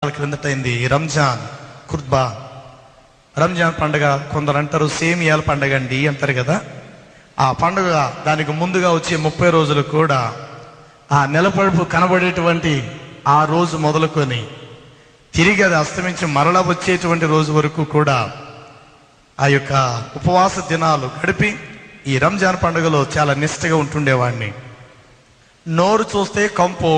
వారాల క్రిందట అయింది రంజాన్ కుర్బా రంజాన్ పండుగ కొందరు అంటారు సేమియాల పండుగ అండి అంటారు కదా ఆ పండుగ దానికి ముందుగా వచ్చే ముప్పై రోజులు కూడా ఆ నెలపడుపు కనబడేటువంటి ఆ రోజు మొదలుకొని తిరిగి అది అస్తమించి మరలా వచ్చేటువంటి రోజు వరకు కూడా ఆ యొక్క ఉపవాస దినాలు గడిపి ఈ రంజాన్ పండుగలో చాలా నిష్టగా ఉంటుండేవాడిని నోరు చూస్తే కంపు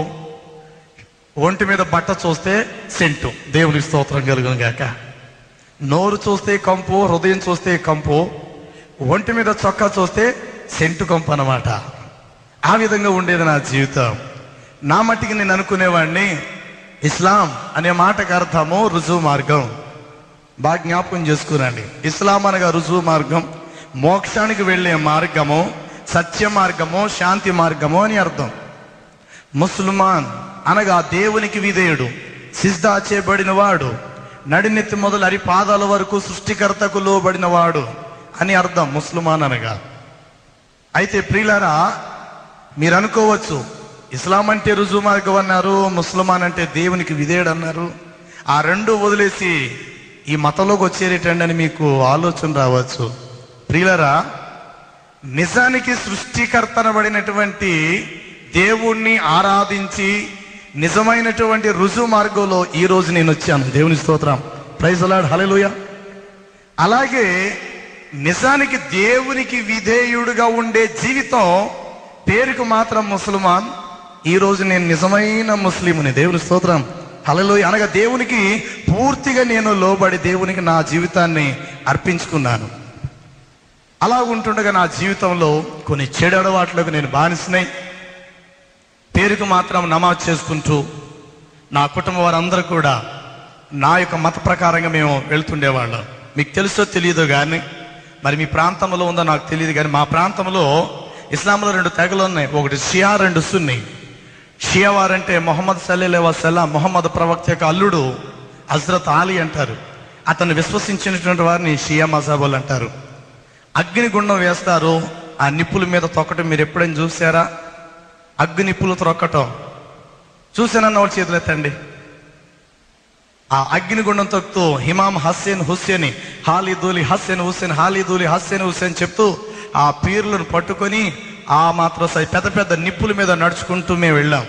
ఒంటి మీద బట్ట చూస్తే సెంటు దేవుని స్తోత్రం కలుగును గాక నోరు చూస్తే కంపు హృదయం చూస్తే కంపు ఒంటి మీద చొక్కా చూస్తే సెంటు కంపు అన్నమాట ఆ విధంగా ఉండేది నా జీవితం నా మట్టికి నేను అనుకునేవాడిని ఇస్లాం అనే మాటకు అర్థము రుజువు మార్గం బాగా జ్ఞాపకం చేసుకురండి ఇస్లాం అనగా రుజువు మార్గం మోక్షానికి వెళ్ళే మార్గము సత్య మార్గము శాంతి మార్గము అని అర్థం ముస్లిమాన్ అనగా దేవునికి విధేయుడు సిజ్దా చేయబడిన వాడు నడినెత్తి మొదలు అరి పాదాల వరకు సృష్టికర్తకు లోబడిన వాడు అని అర్థం ముస్లిమాన్ అనగా అయితే ప్రియులారా మీరు అనుకోవచ్చు ఇస్లాం అంటే రుజువు మార్గం అన్నారు ముస్లిమాన్ అంటే దేవునికి విధేయుడు అన్నారు ఆ రెండు వదిలేసి ఈ మతంలోకి వచ్చేరేటండి అని మీకు ఆలోచన రావచ్చు ప్రియులరా నిజానికి సృష్టికర్తనబడినటువంటి దేవుణ్ణి ఆరాధించి నిజమైనటువంటి రుజువు మార్గంలో ఈ రోజు నేను వచ్చాను దేవుని స్తోత్రం ప్రైజ్ అలాడ్ హలెలుయ అలాగే నిజానికి దేవునికి విధేయుడుగా ఉండే జీవితం పేరుకు మాత్రం ముసల్మాన్ ఈ రోజు నేను నిజమైన ముస్లింని దేవుని స్తోత్రం హలెలుయ అనగా దేవునికి పూర్తిగా నేను లోబడి దేవునికి నా జీవితాన్ని అర్పించుకున్నాను అలా ఉంటుండగా నా జీవితంలో కొన్ని చెడు అలవాట్లకు నేను బానిసినాయి పేరుకు మాత్రం నమాజ్ చేసుకుంటూ నా కుటుంబం వారందరూ కూడా నా యొక్క మత ప్రకారంగా మేము వెళ్తుండేవాళ్ళం మీకు తెలుసో తెలియదో కానీ మరి మీ ప్రాంతంలో ఉందో నాకు తెలియదు కానీ మా ప్రాంతంలో ఇస్లాంలో రెండు తెగలు ఉన్నాయి ఒకటి షియా రెండు సున్ని షియా వారంటే మొహమ్మద్ సల్లే వసల్లా మొహమ్మద్ ప్రవక్త యొక్క అల్లుడు హజ్రత్ ఆలీ అంటారు అతను విశ్వసించినటువంటి వారిని షియా మజాబుల్ అంటారు అగ్ని గుండం వేస్తారు ఆ నిప్పుల మీద తొక్కటం మీరు ఎప్పుడైనా చూసారా అగ్ని నిప్పులు త్రొక్కటం చూసానన్న వాళ్ళ చేతులు ఎత్తండి ఆ అగ్ని గుండం తొక్కుతూ హిమాం హస్సేన్ హుస్సేన్ హాలిదూలి హస్సేన్ హుస్సేన్ హాలిదూలి హస్సేన్ హుస్సేన్ చెప్తూ ఆ పీర్లను పట్టుకొని ఆ మాత్రం సై- పెద్ద పెద్ద నిప్పుల మీద నడుచుకుంటూ మేము వెళ్ళాం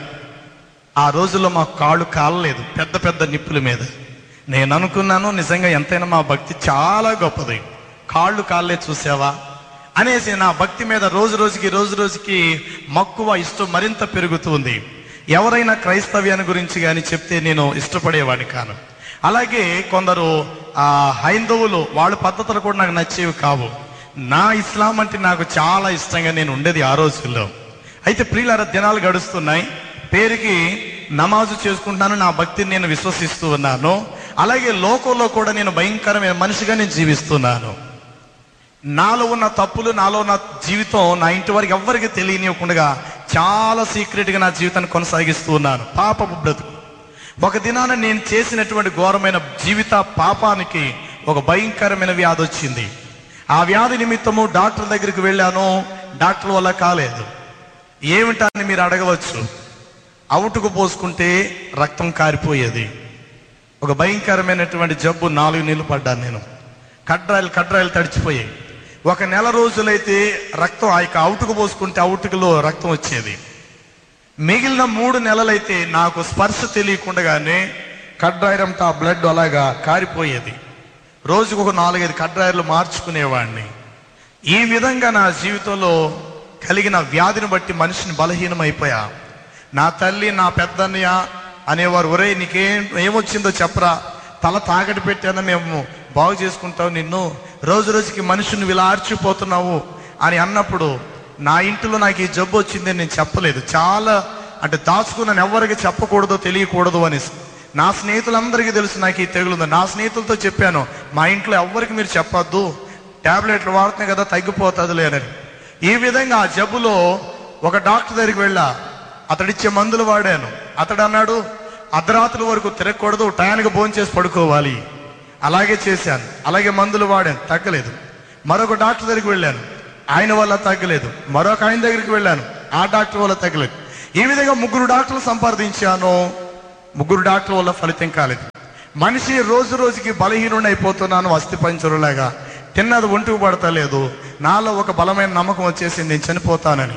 ఆ రోజుల్లో మా కాళ్ళు కాలలేదు పెద్ద పెద్ద నిప్పుల మీద నేను అనుకున్నాను నిజంగా ఎంతైనా మా భక్తి చాలా గొప్పది కాళ్ళు కాళ్ళే చూసావా అనేసి నా భక్తి మీద రోజు రోజుకి రోజు రోజుకి మక్కువ ఇష్టం మరింత పెరుగుతుంది ఎవరైనా క్రైస్తవ్యాన్ని గురించి కానీ చెప్తే నేను ఇష్టపడేవాడిని కాను అలాగే కొందరు ఆ హైందవులు వాళ్ళ పద్ధతులు కూడా నాకు నచ్చేవి కావు నా ఇస్లాం అంటే నాకు చాలా ఇష్టంగా నేను ఉండేది ఆ రోజుల్లో అయితే ప్రియులార దినాలు గడుస్తున్నాయి పేరుకి నమాజు చేసుకుంటున్నాను నా భక్తిని నేను విశ్వసిస్తూ ఉన్నాను అలాగే లోకంలో కూడా నేను భయంకరమైన మనిషిగా నేను జీవిస్తున్నాను నాలో ఉన్న తప్పులు నాలో ఉన్న జీవితం నా ఇంటి వారికి ఎవ్వరికి తెలియనివ్వకుండా చాలా సీక్రెట్గా నా జీవితాన్ని కొనసాగిస్తూ ఉన్నాను పాపపు బ్రతుకు ఒక దినాన నేను చేసినటువంటి ఘోరమైన జీవిత పాపానికి ఒక భయంకరమైన వ్యాధి వచ్చింది ఆ వ్యాధి నిమిత్తము డాక్టర్ దగ్గరికి వెళ్ళాను డాక్టర్ వల్ల కాలేదు ఏమిటని మీరు అడగవచ్చు అవుటుకు పోసుకుంటే రక్తం కారిపోయేది ఒక భయంకరమైనటువంటి జబ్బు నాలుగు నెలలు పడ్డాను నేను కడ్రాయిలు కడ్రాయిలు తడిచిపోయాయి ఒక నెల రోజులైతే రక్తం ఆ యొక్క అవుటుకు పోసుకుంటే అవుటుకులో రక్తం వచ్చేది మిగిలిన మూడు నెలలైతే నాకు స్పర్శ తెలియకుండానే కడ్రాయిలంతా ఆ బ్లడ్ అలాగా కారిపోయేది రోజుకు ఒక నాలుగైదు కడ్రాయిలు మార్చుకునేవాడిని ఈ విధంగా నా జీవితంలో కలిగిన వ్యాధిని బట్టి మనిషిని బలహీనమైపోయా నా తల్లి నా పెద్దన్నయ్య అనేవారు ఒరే నీకేం ఏమొచ్చిందో చెప్పరా తల తాకటి పెట్టాను మేము బాగు చేసుకుంటావు నిన్ను రోజు రోజుకి మనుషుని ఇలా ఆర్చిపోతున్నావు అని అన్నప్పుడు నా ఇంటిలో నాకు ఈ జబ్బు వచ్చిందని నేను చెప్పలేదు చాలా అంటే దాచుకున్నాను ఎవరికి చెప్పకూడదు తెలియకూడదు అనేసి నా స్నేహితులందరికీ తెలుసు నాకు ఈ తెగులుంది నా స్నేహితులతో చెప్పాను మా ఇంట్లో ఎవ్వరికి మీరు చెప్పొద్దు టాబ్లెట్లు వాడుతున్నాయి కదా తగ్గిపోతుందిలే అని ఈ విధంగా ఆ జబ్బులో ఒక డాక్టర్ దగ్గరికి వెళ్ళా అతడిచ్చే మందులు వాడాను అతడు అన్నాడు అర్ధరాత్రి వరకు తిరగకూడదు టయానికి భోజనం చేసి పడుకోవాలి అలాగే చేశాను అలాగే మందులు వాడాను తగ్గలేదు మరొక డాక్టర్ దగ్గరికి వెళ్ళాను ఆయన వల్ల తగ్గలేదు మరొక ఆయన దగ్గరికి వెళ్ళాను ఆ డాక్టర్ వల్ల తగ్గలేదు ఈ విధంగా ముగ్గురు డాక్టర్లు సంపాదించాను ముగ్గురు డాక్టర్ల వల్ల ఫలితం కాలేదు మనిషి రోజు రోజుకి బలహీనుడైపోతున్నాను అస్థి పంచరులాగా తిన్నది ఒంటికి పడతలేదు నాలో ఒక బలమైన నమ్మకం వచ్చేసి నేను చనిపోతానని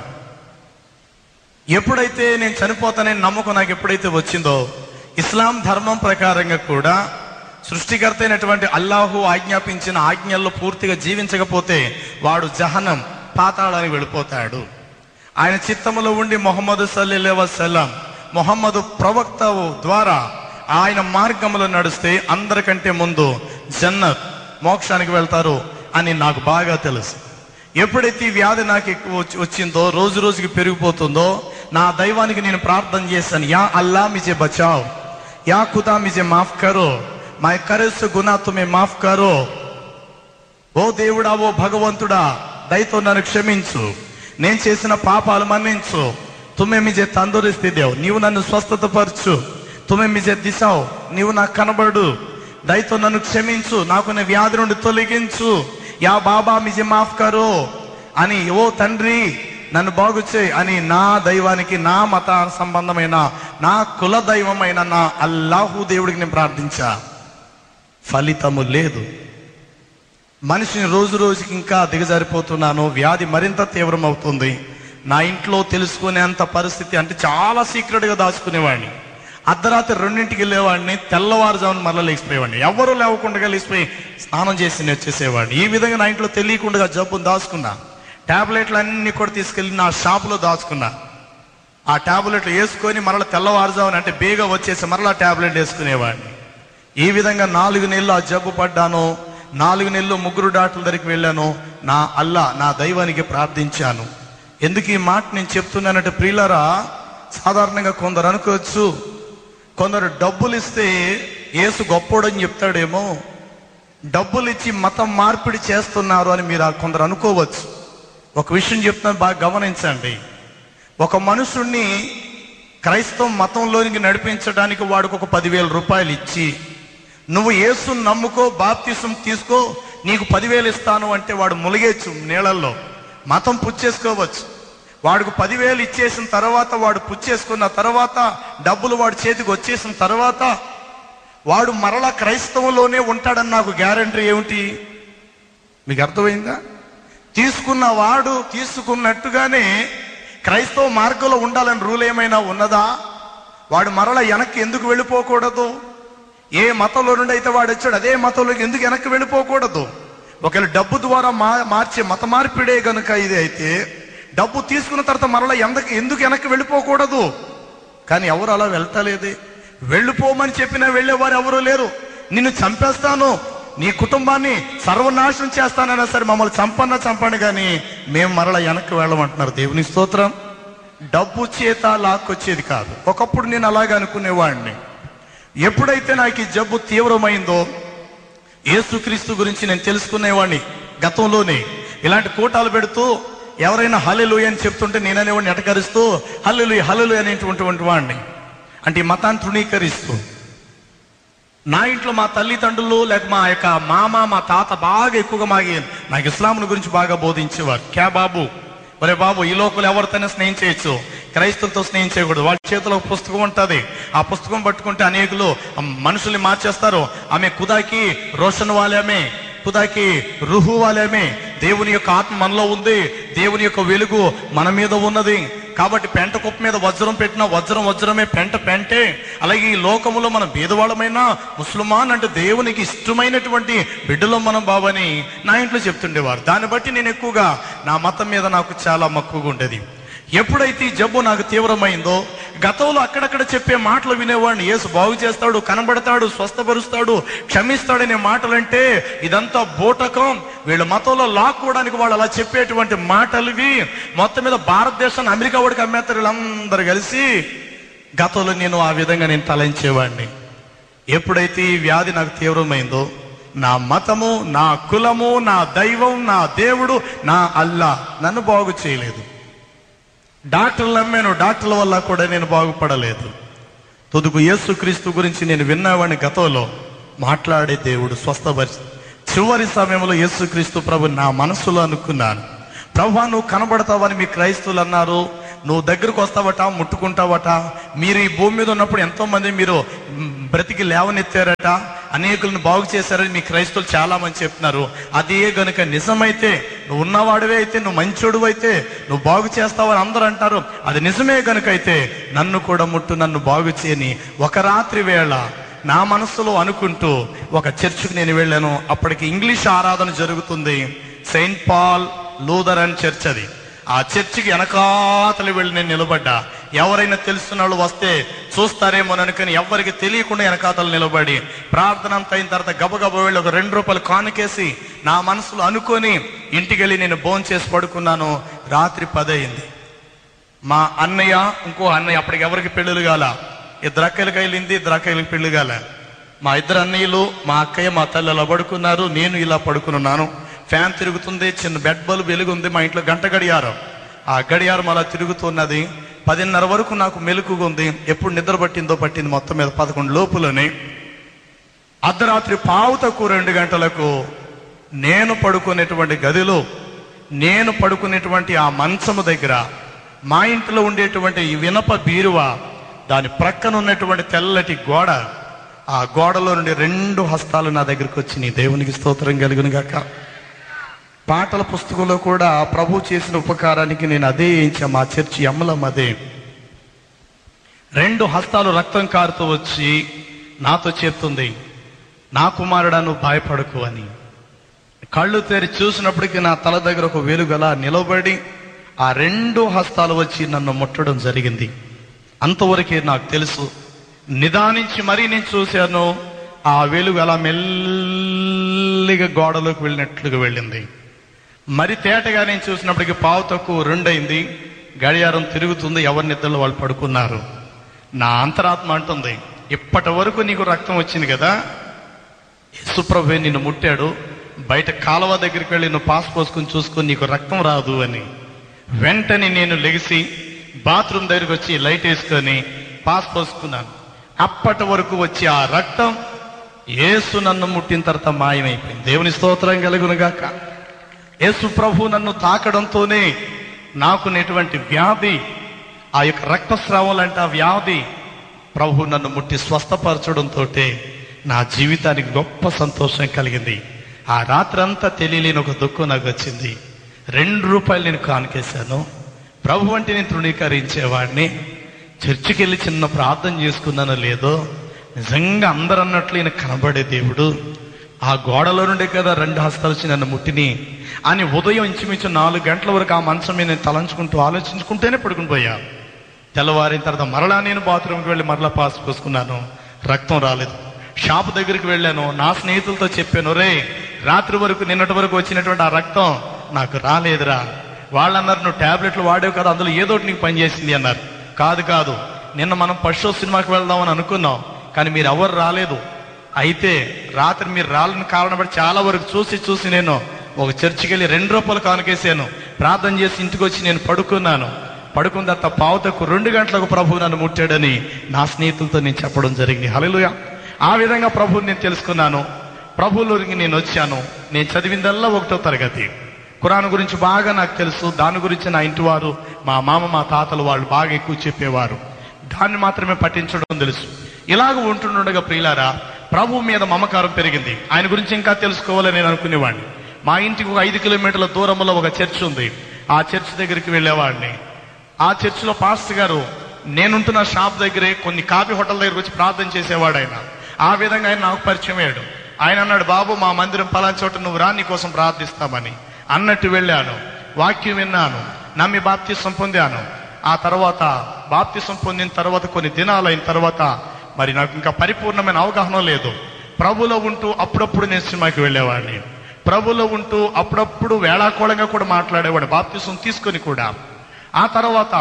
ఎప్పుడైతే నేను చనిపోతానని నమ్మకం నాకు ఎప్పుడైతే వచ్చిందో ఇస్లాం ధర్మం ప్రకారంగా కూడా సృష్టికర్త అయినటువంటి అల్లాహు ఆజ్ఞాపించిన ఆజ్ఞల్లో పూర్తిగా జీవించకపోతే వాడు జహనం పాతాళానికి వెళ్ళిపోతాడు ఆయన చిత్తములో ఉండి మొహమ్మద్ సల్లె వసల్లం మొహమ్మద్ ప్రవక్త ద్వారా ఆయన మార్గంలో నడిస్తే అందరికంటే ముందు జన్నత్ మోక్షానికి వెళ్తారు అని నాకు బాగా తెలుసు ఎప్పుడైతే ఈ వ్యాధి నాకు ఎక్కువ వచ్చి- వచ్చిందో రోజు రోజుకి పెరిగిపోతుందో నా దైవానికి నేను ప్రార్థన చేశాను యా అల్లా మిజే బచావ్ యా ఖుదా మిజే మాఫ్ కరో మై కరెస్ గునా తుమే మాఫ్ కరో ఓ దేవుడా ఓ భగవంతుడా దయతో నన్ను క్షమించు నేను చేసిన పాపాలు మన్నించు తుమ్మె మిజే తందూరిస్తే దేవ్ నీవు నన్ను స్వస్థత పరచు తుమ్మె మిజే దిశావు నీవు నాకు కనబడు దయతో నన్ను క్షమించు నాకున్న వ్యాధి నుండి తొలగించు యా బాబా మిజే మాఫ్ కరో అని ఓ తండ్రి నన్ను బాగు చేయి అని నా దైవానికి నా మత సంబంధమైన నా కుల దైవమైన నా అల్లాహు దేవుడికి నేను ప్రార్థించా ఫలితము లేదు మనిషిని రోజు రోజుకి ఇంకా దిగజారిపోతున్నాను వ్యాధి మరింత తీవ్రమవుతుంది నా ఇంట్లో తెలుసుకునేంత పరిస్థితి అంటే చాలా సీక్రెట్గా దాచుకునేవాడిని అర్ధరాత్రి రెండింటికి వెళ్ళేవాడిని తెల్లవారుజామున మరలా లేచిపోయేవాడిని ఎవరు లేవకుండా లేచిపోయి స్నానం చేసి నేను వచ్చేసేవాడిని ఈ విధంగా నా ఇంట్లో తెలియకుండా జబ్బును దాచుకున్నా టాబ్లెట్లు అన్ని కూడా తీసుకెళ్ళి నా షాపులో దాచుకున్నా ఆ టాబ్లెట్లు వేసుకొని మరలా తెల్లవారుజామున అంటే బేగా వచ్చేసి మరలా టాబ్లెట్ వేసుకునేవాడిని ఈ విధంగా నాలుగు నెలలు ఆ జబ్బు పడ్డాను నాలుగు నెలలు ముగ్గురు డాక్టర్ల దగ్గరికి వెళ్ళాను నా అల్లా నా దైవానికి ప్రార్థించాను ఎందుకు ఈ మాట నేను చెప్తున్నానంటే ప్రియులరా సాధారణంగా కొందరు అనుకోవచ్చు కొందరు డబ్బులు ఇస్తే యేసు గొప్పోడని చెప్తాడేమో డబ్బులు ఇచ్చి మతం మార్పిడి చేస్తున్నారు అని మీరు ఆ కొందరు అనుకోవచ్చు ఒక విషయం చెప్తున్నాను బాగా గమనించండి ఒక మనుషుణ్ణి క్రైస్తవ మతంలోనికి నడిపించడానికి వాడికి ఒక పదివేల రూపాయలు ఇచ్చి నువ్వు యేసుని నమ్ముకో బాప్తిసం తీసుకో నీకు పదివేలు ఇస్తాను అంటే వాడు ములిగేచ్చు నీళ్ళల్లో మతం పుచ్చేసుకోవచ్చు వాడికి పదివేలు ఇచ్చేసిన తర్వాత వాడు పుచ్చేసుకున్న తర్వాత డబ్బులు వాడి చేతికి వచ్చేసిన తర్వాత వాడు మరలా క్రైస్తవంలోనే ఉంటాడని నాకు గ్యారంటీ ఏమిటి మీకు అర్థమైందా తీసుకున్న వాడు తీసుకున్నట్టుగానే క్రైస్తవ మార్గంలో ఉండాలని రూల్ ఏమైనా ఉన్నదా వాడు మరల వెనక్కి ఎందుకు వెళ్ళిపోకూడదు ఏ మతంలో నుండి అయితే వాడు వచ్చాడు అదే మతంలోకి ఎందుకు వెనక్కి వెళ్ళిపోకూడదు ఒకవేళ డబ్బు ద్వారా మా మార్చే మత మార్పిడే గనుక ఇది అయితే డబ్బు తీసుకున్న తర్వాత మరల ఎందుకు ఎందుకు వెనక్కి వెళ్ళిపోకూడదు కానీ ఎవరు అలా వెళ్తలేదే వెళ్ళిపోమని చెప్పినా వెళ్ళేవారు ఎవరు లేరు నిన్ను చంపేస్తాను నీ కుటుంబాన్ని సర్వనాశనం చేస్తానైనా సరే మమ్మల్ని చంపన్నా చంపండి కానీ మేము మరల వెనక్కి వెళ్ళమంటున్నారు దేవుని స్తోత్రం డబ్బు చేత లాక్కొచ్చేది కాదు ఒకప్పుడు నేను అలాగే అనుకునేవాడిని ఎప్పుడైతే నాకు ఈ జబ్బు తీవ్రమైందో యేసుక్రీస్తు గురించి నేను తెలుసుకునేవాడిని గతంలోనే ఇలాంటి కూటాలు పెడుతూ ఎవరైనా హల్లెలు అని చెప్తుంటే నేననేవాడిని ఎటకరిస్తూ హల్లెలు హల్లెలు అనేటువంటి వాడిని అంటే ఈ మతాన్ని తృణీకరిస్తూ నా ఇంట్లో మా తల్లిదండ్రులు లేక మా యొక్క మామ మా తాత బాగా ఎక్కువగా మాగి నాకు ఇస్లాంను గురించి బాగా బోధించేవారు క్యా బాబు ఒరే బాబు ఈ లోకలు ఎవరితోనే స్నేహం చేయొచ్చు క్రైస్తవులతో స్నేహం చేయకూడదు వాళ్ళ చేతిలో ఒక పుస్తకం ఉంటుంది ఆ పుస్తకం పట్టుకుంటే అనేకులు ఆ మనుషుల్ని మార్చేస్తారు ఆమె కుదాకి రోషన్ వాలేమే కుదాకి రుహు వాలేమే దేవుని యొక్క ఆత్మ మనలో ఉంది దేవుని యొక్క వెలుగు మన మీద ఉన్నది కాబట్టి పెంట కుప్ప మీద వజ్రం పెట్టిన వజ్రం వజ్రమే పెంట పెంటే అలాగే ఈ లోకములో మనం భేదవాళ్ళమైనా ముస్లిమాన్ అంటే దేవునికి ఇష్టమైనటువంటి బిడ్డలో మనం బాబని నా ఇంట్లో చెప్తుండేవారు దాన్ని బట్టి నేను ఎక్కువగా నా మతం మీద నాకు చాలా మక్కువగా ఉండేది ఎప్పుడైతే ఈ జబ్బు నాకు తీవ్రమైందో గతంలో అక్కడక్కడ చెప్పే మాటలు వినేవాడిని యేసు బాగు చేస్తాడు కనబడతాడు స్వస్థపరుస్తాడు క్షమిస్తాడనే మాటలంటే ఇదంతా బూటకం వీళ్ళ మతంలో లాక్కోవడానికి వాళ్ళు అలా చెప్పేటువంటి మాటలు ఇవి మొత్తం మీద భారతదేశాన్ని అమెరికా వాడికి అమ్మేస్తారు వీళ్ళందరూ కలిసి గతంలో నేను ఆ విధంగా నేను తలంచేవాడిని ఎప్పుడైతే ఈ వ్యాధి నాకు తీవ్రమైందో నా మతము నా కులము నా దైవం నా దేవుడు నా అల్లా నన్ను బాగు చేయలేదు డాక్టర్లు నమ్మాను డాక్టర్ల వల్ల కూడా నేను బాగుపడలేదు తుదుకు యేసుక్రీస్తు గురించి నేను విన్నావాడిని గతంలో మాట్లాడే దేవుడు స్వస్థపరిచి చివరి సమయంలో యేసుక్రీస్తు ప్రభు నా మనసులో అనుకున్నాను ప్రభు నువ్వు కనబడతావని మీ క్రైస్తవులు అన్నారు నువ్వు దగ్గరకు వస్తావట ముట్టుకుంటావట మీరు ఈ భూమి మీద ఉన్నప్పుడు ఎంతో మంది మీరు మ్, బ్రతికి లేవనెత్తారట అనేకులను బాగు చేశారని మీ క్రైస్తవులు చాలా మంది చెప్తున్నారు అదే గనుక నిజమైతే నువ్వు ఉన్నవాడివే అయితే నువ్వు మంచోడు అయితే నువ్వు బాగు చేస్తావని అందరూ అంటారు అది నిజమే గనుక అయితే నన్ను కూడా ముట్టు నన్ను బాగు చేయని ఒక రాత్రి వేళ నా మనస్సులో అనుకుంటూ ఒక చర్చికి నేను వెళ్ళాను అప్పటికి ఇంగ్లీష్ ఆరాధన జరుగుతుంది సెయింట్ పాల్ లూథరన్ చర్చ్ అది ఆ చర్చికి వెనకాతలు వెళ్ళి నేను నిలబడ్డా ఎవరైనా తెలుస్తున్న వాళ్ళు వస్తే చూస్తారేమో అనుకుని ఎవరికి తెలియకుండా వెనకాతలు నిలబడి ప్రార్థన అంతా అయిన తర్వాత గబగబ వెళ్ళి ఒక రెండు రూపాయలు కానుకేసి నా మనసులో అనుకొని ఇంటికి వెళ్ళి నేను భోంచేసి చేసి పడుకున్నాను రాత్రి పదయింది మా అన్నయ్య ఇంకో అన్నయ్య అప్పటికి ఎవరికి పెళ్ళిళ్ళు కాల ఇద్దరు అక్కలకి వెళ్ళింది ఇద్దరు అక్కలకి పెళ్లి కాల మా ఇద్దరు అన్నయ్యలు మా అక్కయ్య మా తల్లి అలా పడుకున్నారు నేను ఇలా పడుకున్నాను ఫ్యాన్ తిరుగుతుంది చిన్న బెడ్ బల్బ్ వెలుగుంది మా ఇంట్లో గంట గడియారం ఆ గడియారం అలా తిరుగుతున్నది పదిన్నర వరకు నాకు మెలకుగా ఉంది ఎప్పుడు నిద్ర పట్టిందో పట్టింది మొత్తం మీద పదకొండు లోపులని అర్ధరాత్రి పావు తక్కువ రెండు గంటలకు నేను పడుకునేటువంటి గదిలో నేను పడుకునేటువంటి ఆ మంచము దగ్గర మా ఇంట్లో ఉండేటువంటి ఈ వినప బీరువ దాని ప్రక్కన ఉన్నటువంటి తెల్లటి గోడ ఆ గోడలో నుండి రెండు హస్తాలు నా దగ్గరికి వచ్చి నీ దేవునికి స్తోత్రం కలుగును గాక పాటల పుస్తకంలో కూడా ప్రభు చేసిన ఉపకారానికి నేను అదే వేయించా మా చర్చి అమ్మలం అదే రెండు హస్తాలు రక్తం కారుతూ వచ్చి నాతో చెప్తుంది నా కుమారుడా నువ్వు భయపడకు అని కళ్ళు తెరి చూసినప్పటికీ నా తల దగ్గర ఒక వెలుగలా నిలబడి ఆ రెండు హస్తాలు వచ్చి నన్ను ముట్టడం జరిగింది అంతవరకే నాకు తెలుసు నిదానించి మరీ నేను చూశాను ఆ వెలుగు అలా మెల్లిగా గోడలోకి వెళ్ళినట్లుగా వెళ్ళింది మరి తేటగా నేను చూసినప్పటికీ పావు తక్కువ రెండైంది గడియారం తిరుగుతుంది ఎవరి నిద్రలో వాళ్ళు పడుకున్నారు నా అంతరాత్మ అంటుంది ఇప్పటి వరకు నీకు రక్తం వచ్చింది కదా యేసుప్రభే నిన్ను ముట్టాడు బయట కాలువ దగ్గరికి వెళ్ళి నువ్వు పాస్ పోసుకుని చూసుకుని నీకు రక్తం రాదు అని వెంటనే నేను లెగిసి బాత్రూమ్ దగ్గరికి వచ్చి లైట్ వేసుకొని పాస్ పోసుకున్నాను అప్పటి వరకు వచ్చి ఆ రక్తం యేసు నన్ను ముట్టిన తర్వాత మాయమైపోయింది దేవుని స్తోత్రం కలుగునుగాక యేసు ప్రభు నన్ను తాకడంతోనే నాకునేటువంటి వ్యాధి ఆ యొక్క రక్తస్రావం లాంటి ఆ వ్యాధి ప్రభు నన్ను ముట్టి స్వస్థపరచడంతో నా జీవితానికి గొప్ప సంతోషం కలిగింది ఆ రాత్రంతా తెలియలేని ఒక దుఃఖం నాకు వచ్చింది రెండు రూపాయలు నేను కానుకేశాను ప్రభు అంటే నేను తృణీకరించేవాడిని చర్చికి వెళ్ళి చిన్న ప్రార్థన చేసుకున్నానో లేదో నిజంగా అందరు అన్నట్లు ఈయన కనబడే దేవుడు ఆ గోడలో నుండే కదా రెండు హస్తాలు వచ్చి నన్ను ముట్టిని అని ఉదయం ఇంచుమించు నాలుగు గంటల వరకు ఆ మంచం మీద నేను తలంచుకుంటూ ఆలోచించుకుంటేనే పడుకుని పోయా తెల్లవారిన తర్వాత మరలా నేను బాత్రూమ్కి వెళ్ళి మరలా పాస్ పోసుకున్నాను రక్తం రాలేదు షాప్ దగ్గరికి వెళ్ళాను నా స్నేహితులతో చెప్పాను రే రాత్రి వరకు నిన్నటి వరకు వచ్చినటువంటి ఆ రక్తం నాకు రాలేదురా వాళ్ళు అన్నారు నువ్వు టాబ్లెట్లు వాడేవు కదా అందులో ఏదో ఒకటి నీకు పనిచేసింది అన్నారు కాదు కాదు నిన్న మనం పశు సినిమాకి వెళ్దామని అనుకున్నాం కానీ మీరు ఎవరు రాలేదు అయితే రాత్రి మీరు రాలని కారణం బట్టి చాలా వరకు చూసి చూసి నేను ఒక చర్చికి వెళ్ళి రెండు రూపాయలు కానుకేసాను ప్రార్థన చేసి ఇంటికి వచ్చి నేను పడుకున్నాను పడుకున్న తర్వాత పావుతకు రెండు గంటలకు ప్రభువు నన్ను ముట్టాడని నా స్నేహితులతో నేను చెప్పడం జరిగింది హల్లెలూయా ఆ విధంగా ప్రభువుని నేను తెలుసుకున్నాను ప్రభువులోకి నేను వచ్చాను నేను చదివిందల్లా ఒకటో తరగతి ఖురాన్ గురించి బాగా నాకు తెలుసు దాని గురించి నా ఇంటి వారు మా మామ మా తాతలు వాళ్ళు బాగా ఎక్కువ చెప్పేవారు దాన్ని మాత్రమే పఠించడం తెలుసు ఇలాగ ఉంటుండగా ప్రియులారా ప్రభు మీద మమకారం పెరిగింది ఆయన గురించి ఇంకా తెలుసుకోవాలని నేను అనుకునేవాడిని మా ఇంటికి ఒక ఐదు కిలోమీటర్ల దూరంలో ఒక చర్చ్ ఉంది ఆ చర్చ్ దగ్గరికి వెళ్ళేవాడిని ఆ చర్చిలో పాస్టర్ గారు నేనుంటున్న షాప్ దగ్గరే కొన్ని కాఫీ హోటల్ దగ్గరకు వచ్చి ప్రార్థన చేసేవాడు ఆయన ఆ విధంగా ఆయన నాకు పరిచయం అయ్యాడు ఆయన అన్నాడు బాబు మా మందిరం పలానా చోట నువ్వు రా నీ కోసం ప్రార్థిస్తామని అన్నట్టు వెళ్ళాను వాక్యం విన్నాను నమ్మి బాప్తిసం పొందాను ఆ తర్వాత బాప్తిసం పొందిన తర్వాత కొన్ని దినాలు అయిన తర్వాత మరి నాకు ఇంకా పరిపూర్ణమైన అవగాహన లేదు ప్రభులో ఉంటూ అప్పుడప్పుడు నేను సినిమాకి వెళ్ళేవాడిని ప్రభులో ఉంటూ అప్పుడప్పుడు వేళాకోళంగా కూడా మాట్లాడేవాడు బాప్తిసం తీసుకొని కూడా ఆ తర్వాత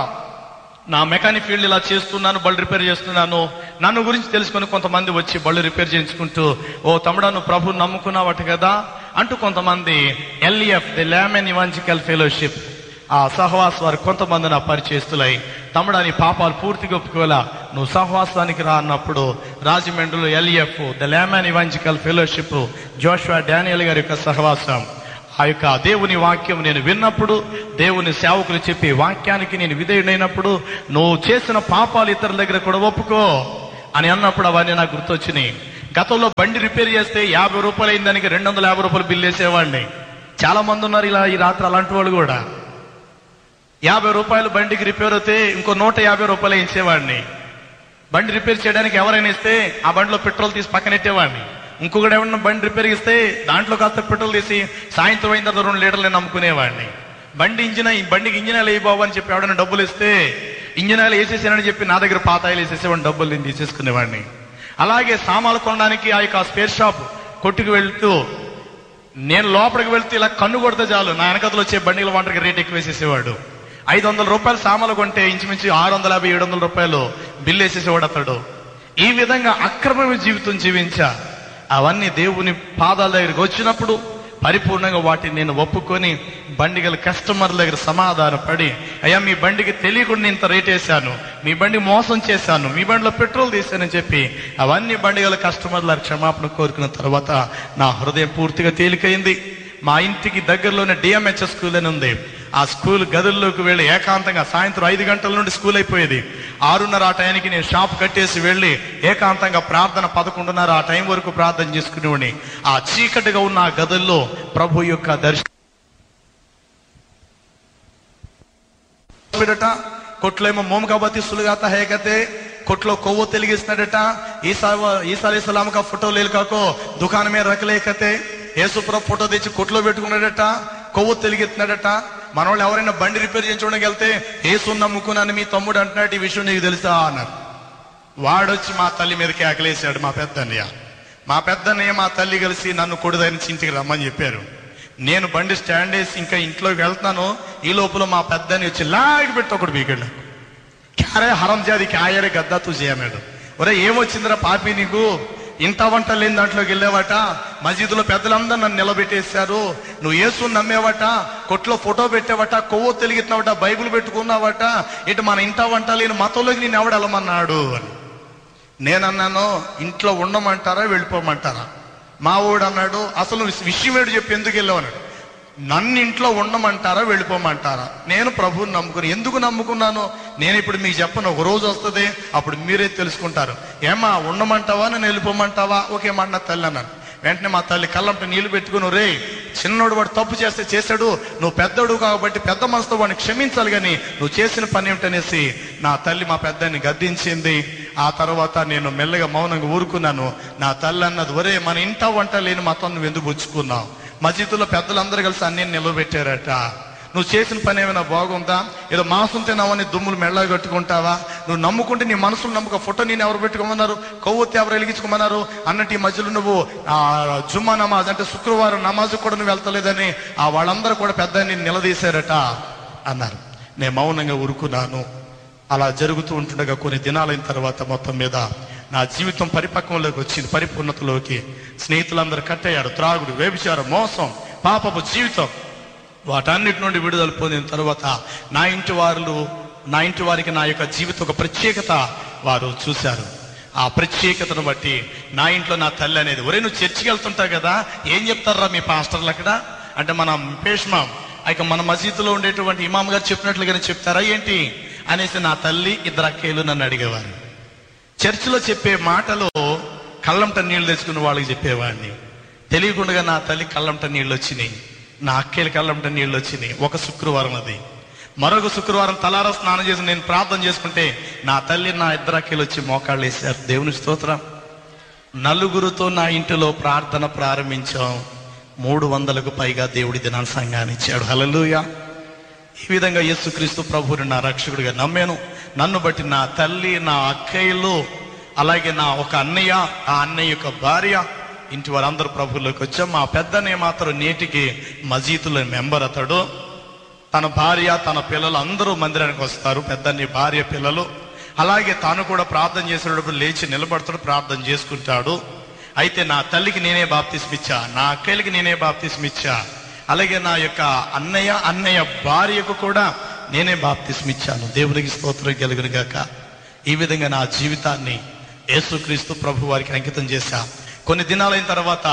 నా మెకానిక్ ఫీల్డ్ ఇలా చేస్తున్నాను బళ్ళు రిపేర్ చేస్తున్నాను నన్ను గురించి తెలుసుకొని కొంతమంది వచ్చి బళ్ళు రిపేర్ చేయించుకుంటూ ఓ తమ్ముడా నువ్వు ప్రభు నమ్ముకున్నావట కదా అంటూ కొంతమంది LEF the laymen evangelical fellowship ఆ సహవాస్ వారు కొంతమంది నా పరిచయస్తులై తమ్ముడా నీ పాపాలు పూర్తిగా ఒప్పుకోలా నువ్వు సహవాసానికి రా అన్నప్పుడు రాజమండ్రిలో LEF the laymen evangelical fellowship Joshua Daniel గారి యొక్క సహవాసం ఆ యొక్క దేవుని వాక్యం నేను విన్నప్పుడు దేవుని సేవకులు చెప్పే వాక్యానికి నేను విధేయుడైనప్పుడు నువ్వు చేసిన పాపాలు ఇతరుల దగ్గర కూడా ఒప్పుకో అని అన్నప్పుడు అవన్నీ నాకు గుర్తొచ్చినాయి గతంలో బండి రిపేర్ చేస్తే యాభై రూపాయలు అయిన దానికి రెండు వందల యాభై రూపాయలు బిల్లు వేసేవాడిని చాలా మంది ఉన్నారు ఇలా ఈ రాత్రి అలాంటి వాళ్ళు కూడా యాభై రూపాయలు బండికి రిపేర్ అయితే ఇంకో నూట యాభై రూపాయలు వేసేవాడిని బండి రిపేర్ చేయడానికి ఎవరైనా ఇస్తే ఆ బండిలో పెట్రోల్ తీసి పక్కనెట్టేవాడిని ఇంకొకటి ఎవరైనా బండి రిపేర్ ఇస్తే దాంట్లో కాస్త పెట్రోల్ తీసి సాయంత్రం అయిన తర్వాత రెండు లీటర్లు నేను అమ్ముకునేవాడిని బండి ఇంజిన్ ఈ బండికి ఇంజిన్ ఆయిల్ బాబు అని చెప్పి ఎవడైనా డబ్బులు ఇస్తే ఇంజిన్ ఆయిల్ వేసేసానని చెప్పి నా దగ్గర పాత ఆయిల్ వేసేసేవాడిని డబ్బులు నేను తీసేసుకునేవాడిని అలాగే సామాన్లు కొనడానికి ఆ యొక్క స్పేర్ షాప్ కొట్టుకు వెళ్తూ నేను లోపలికి వెళ్తే ఇలా కన్ను కొడితే చాలు నా వెనకతలు వచ్చే బండిల వంటకి రేట్ ఎక్కువ వేసేసేవాడు ఐదు వందల రూపాయలు సామాన్లు కొంటే ఇంచుమించు ఆరు వందల యాభై ఏడు వందల రూపాయలు బిల్లు వేసేసేవాడు అతడు ఈ విధంగా అక్రమమైన జీవితం జీవించా అవన్నీ దేవుని పాదాల దగ్గరికి వచ్చినప్పుడు పరిపూర్ణంగా వాటిని నేను ఒప్పుకొని బండి గల కస్టమర్ల దగ్గర సమాధాన పడి అయ్యా మీ బండికి తెలియకుండా ఇంత రేట్ వేశాను మీ బండి మోసం చేశాను మీ బండిలో పెట్రోల్ తీశానని చెప్పి అవన్నీ బండి గల కస్టమర్ల క్షమాపణ కోరుకున్న తర్వాత నా హృదయం పూర్తిగా తేలికైంది మా ఇంటికి దగ్గరలోనే డిఎంహెచ్ఎస్ స్కూల్ అని ఉంది ఆ స్కూల్ గదుల్లోకి వెళ్ళి ఏకాంతంగా సాయంత్రం ఐదు గంటల నుండి స్కూల్ అయిపోయేది ఆరున్నర ఆ టైంకి నేను షాప్ కట్టేసి వెళ్ళి ఏకాంతంగా ప్రార్థన పదకొండున్నర ఆ టైం వరకు ప్రార్థన చేసుకునేవాడిని ఆ చీకటిగా ఉన్న ఆ గదుల్లో ప్రభు యొక్క దర్శనం పెడట కొట్లో ఏమో మోమకాబతి సులుగాత హేకతే కొట్లో కొవ్వు తెలిగిస్తున్నాడట ఈసా ఈసా సలాం కా ఫోటో లేదు కాకో దుకాణం మీద రకలేకతే యేసుప్రభు ఫోటో తెచ్చి కొట్లో పెట్టుకున్నాడట కొవ్వు తెలిగిస్తున్నాడట మన వాళ్ళు ఎవరైనా బండి రిపేర్ చేయించుకోవడానికి వెళ్తే ఏసు నమ్ముకున్నాను మీ తమ్ముడు అంటున్నాడు ఈ విషయం నీకు తెలుసా అన్నారు వాడొచ్చి మా తల్లి మీద కేకలేశాడు మా పెద్దన్నయ్య మా పెద్దన్నయ్య మా తల్లి కలిసి నన్ను కొడుదని ఇంటికి రమ్మని చెప్పారు నేను బండి స్టాండ్ వేసి ఇంకా ఇంట్లోకి వెళ్తాను ఈ లోపల మా పెద్దని వచ్చి లాగి పెట్టి ఒకటి బీకెళ్ళాడు క్యారే హరం జాది క్యాయరే గద్దా తూ చేయమేడు ఒరే ఏమొచ్చిందిరా పాపి నీకు ఇంత వంట లేని దాంట్లోకి వెళ్ళావట మసీదులో పెద్దలందరూ నన్ను నిలబెట్టేశారు నువ్వు యేసు నమ్మేవట కొట్లో ఫోటో పెట్టావట కొవ్వు తెలిగితున్నావట బైబిల్ పెట్టుకున్నావట ఇటు మన ఇంట వంట లేని మతంలోకి నేను ఎవడు వెళ్ళమన్నాడు అని నేనన్నాను ఇంట్లో ఉండమంటారా వెళ్ళిపోమంటారా మా ఊడు అన్నాడు అసలు విషయం ఏడు చెప్పి ఎందుకు వెళ్ళావు అన్నాడు నన్ను ఇంట్లో ఉండమంటారా వెళ్ళిపోమంటారా నేను ప్రభువుని నమ్ముకుని ఎందుకు నమ్ముకున్నాను నేను ఇప్పుడు మీకు చెప్పను ఒక రోజు వస్తుంది అప్పుడు మీరే తెలుసుకుంటారు ఏమా ఉండమంటావా నేను వెళ్ళిపోమంటావా ఓకే మాట నా తల్లి అన్నాను వెంటనే మా తల్లి కళ్ళంట నీళ్లు పెట్టుకుని రే చిన్నోడు వాడు తప్పు చేస్తే చేశాడు నువ్వు పెద్దోడు కాబట్టి పెద్ద మనసుతో వాడిని క్షమించాలి కానీ నువ్వు చేసిన పని ఏమిటనేసి నా తల్లి మా పెద్దని గద్దించింది ఆ తర్వాత నేను మెల్లగా మౌనంగా ఊరుకున్నాను నా తల్లి అన్నది ఒరే మన ఇంట వంట లేని మతం నువ్వు ఎందుకు పుచ్చుకున్నావు మసీదులో పెద్దలందరూ కలిసి అన్ని నిలబెట్టారట నువ్వు చేసిన పని ఏమైనా బాగుందా ఏదో మాంసం తిన్నావని దుమ్ములు మెళ్ళ కట్టుకుంటావా నువ్వు నమ్ముకుంటే నీ మనసులో నమ్మక ఫోటో నేను ఎవరు పెట్టుకోమన్నారు కొవ్వొత్తి ఎవరు వెలిగించుకోమన్నారు అన్నట్టు ఈ మధ్యలో నువ్వు ఆ జుమ్మా నమాజ్ అంటే శుక్రవారం నమాజ్ కూడా నువ్వు వెళ్తలేదని ఆ వాళ్ళందరూ కూడా పెద్ద నిన్ను నిలదీశారట అన్నారు నేను మౌనంగా ఊరుకున్నాను అలా జరుగుతూ ఉంటుండగా కొన్ని దినాలైన తర్వాత మొత్తం మీద నా జీవితం పరిపక్వంలోకి వచ్చింది పరిపూర్ణతలోకి స్నేహితులందరూ కట్టయ్యారు త్రాగుడు వ్యభిచారం మోసం పాపపు జీవితం వాటన్నిటి నుండి విడుదల పొందిన తర్వాత నా ఇంటి వారు నా ఇంటి వారికి నా యొక్క జీవితం ఒక ప్రత్యేకత వారు చూశారు ఆ ప్రత్యేకతను బట్టి నా ఇంట్లో నా తల్లి అనేది ఒరే నువ్వు చర్చికి వెళ్తుంటావు కదా ఏం చెప్తారా మీ పాస్టర్లు అక్కడ అంటే మన పేష్మాం ఇక మన మసీదులో ఉండేటువంటి ఇమాం గారు చెప్పినట్లుగానే చెప్తారా ఏంటి అనేసి నా తల్లి ఇద్దరు అక్కయ్యలు నన్ను అడిగేవారు చర్చిలో చెప్పే మాటలో కళ్ళంట నీళ్లు తెచ్చుకున్న వాళ్ళకి చెప్పేవాడిని తెలియకుండా నా తల్లి కళ్ళంట నీళ్ళు వచ్చినాయి నా అక్కయ్యల కళ్ళంట నీళ్ళు వచ్చినాయి ఒక శుక్రవారం అది మరొక శుక్రవారం తలారా స్నానం చేసి నేను ప్రార్థన చేసుకుంటే నా తల్లి నా ఇద్దరు అక్కలు వచ్చి మోకాళ్ళు వేశారు దేవుని స్తోత్రం నలుగురుతో నా ఇంటిలో ప్రార్థన ప్రారంభించాం మూడు వందలకు పైగా దేవుడి దినాన్ని సంఘాన్ని ఇచ్చాడు హల్లెలూయా ఈ విధంగా యేసుక్రీస్తు ప్రభువుని నా రక్షకుడిగా నమ్మాను నన్ను బట్టి నా తల్లి నా అక్కయ్యలు అలాగే నా ఒక అన్నయ్య ఆ అన్నయ్య యొక్క భార్య ఇంటి వారందరూ ప్రభువులోకి వచ్చాం మా పెద్దనే మాత్రం నేటికి మజీదులో మెంబర్ అతడు తన భార్య తన పిల్లలు అందరూ మందిరానికి వస్తారు పెద్దని భార్య పిల్లలు అలాగే తాను కూడా ప్రార్థన చేసేటప్పుడు లేచి నిలబడతాడు ప్రార్థన చేసుకుంటాడు అయితే నా తల్లికి నేనే బాప్తిస్మిచ్చా నా అక్కయ్యలకి నేనే బాప్తిస్మిచ్చా అలాగే నా యొక్క అన్నయ్య అన్నయ్య భార్యకు కూడా నేనే బాప్తిస్మిచ్చాను దేవునికి స్తోత్రం కలుగును గాక ఈ విధంగా నా జీవితాన్ని యేసుక్రీస్తు ప్రభు వారికి అంకితం చేశా కొన్ని దినాలైన తర్వాత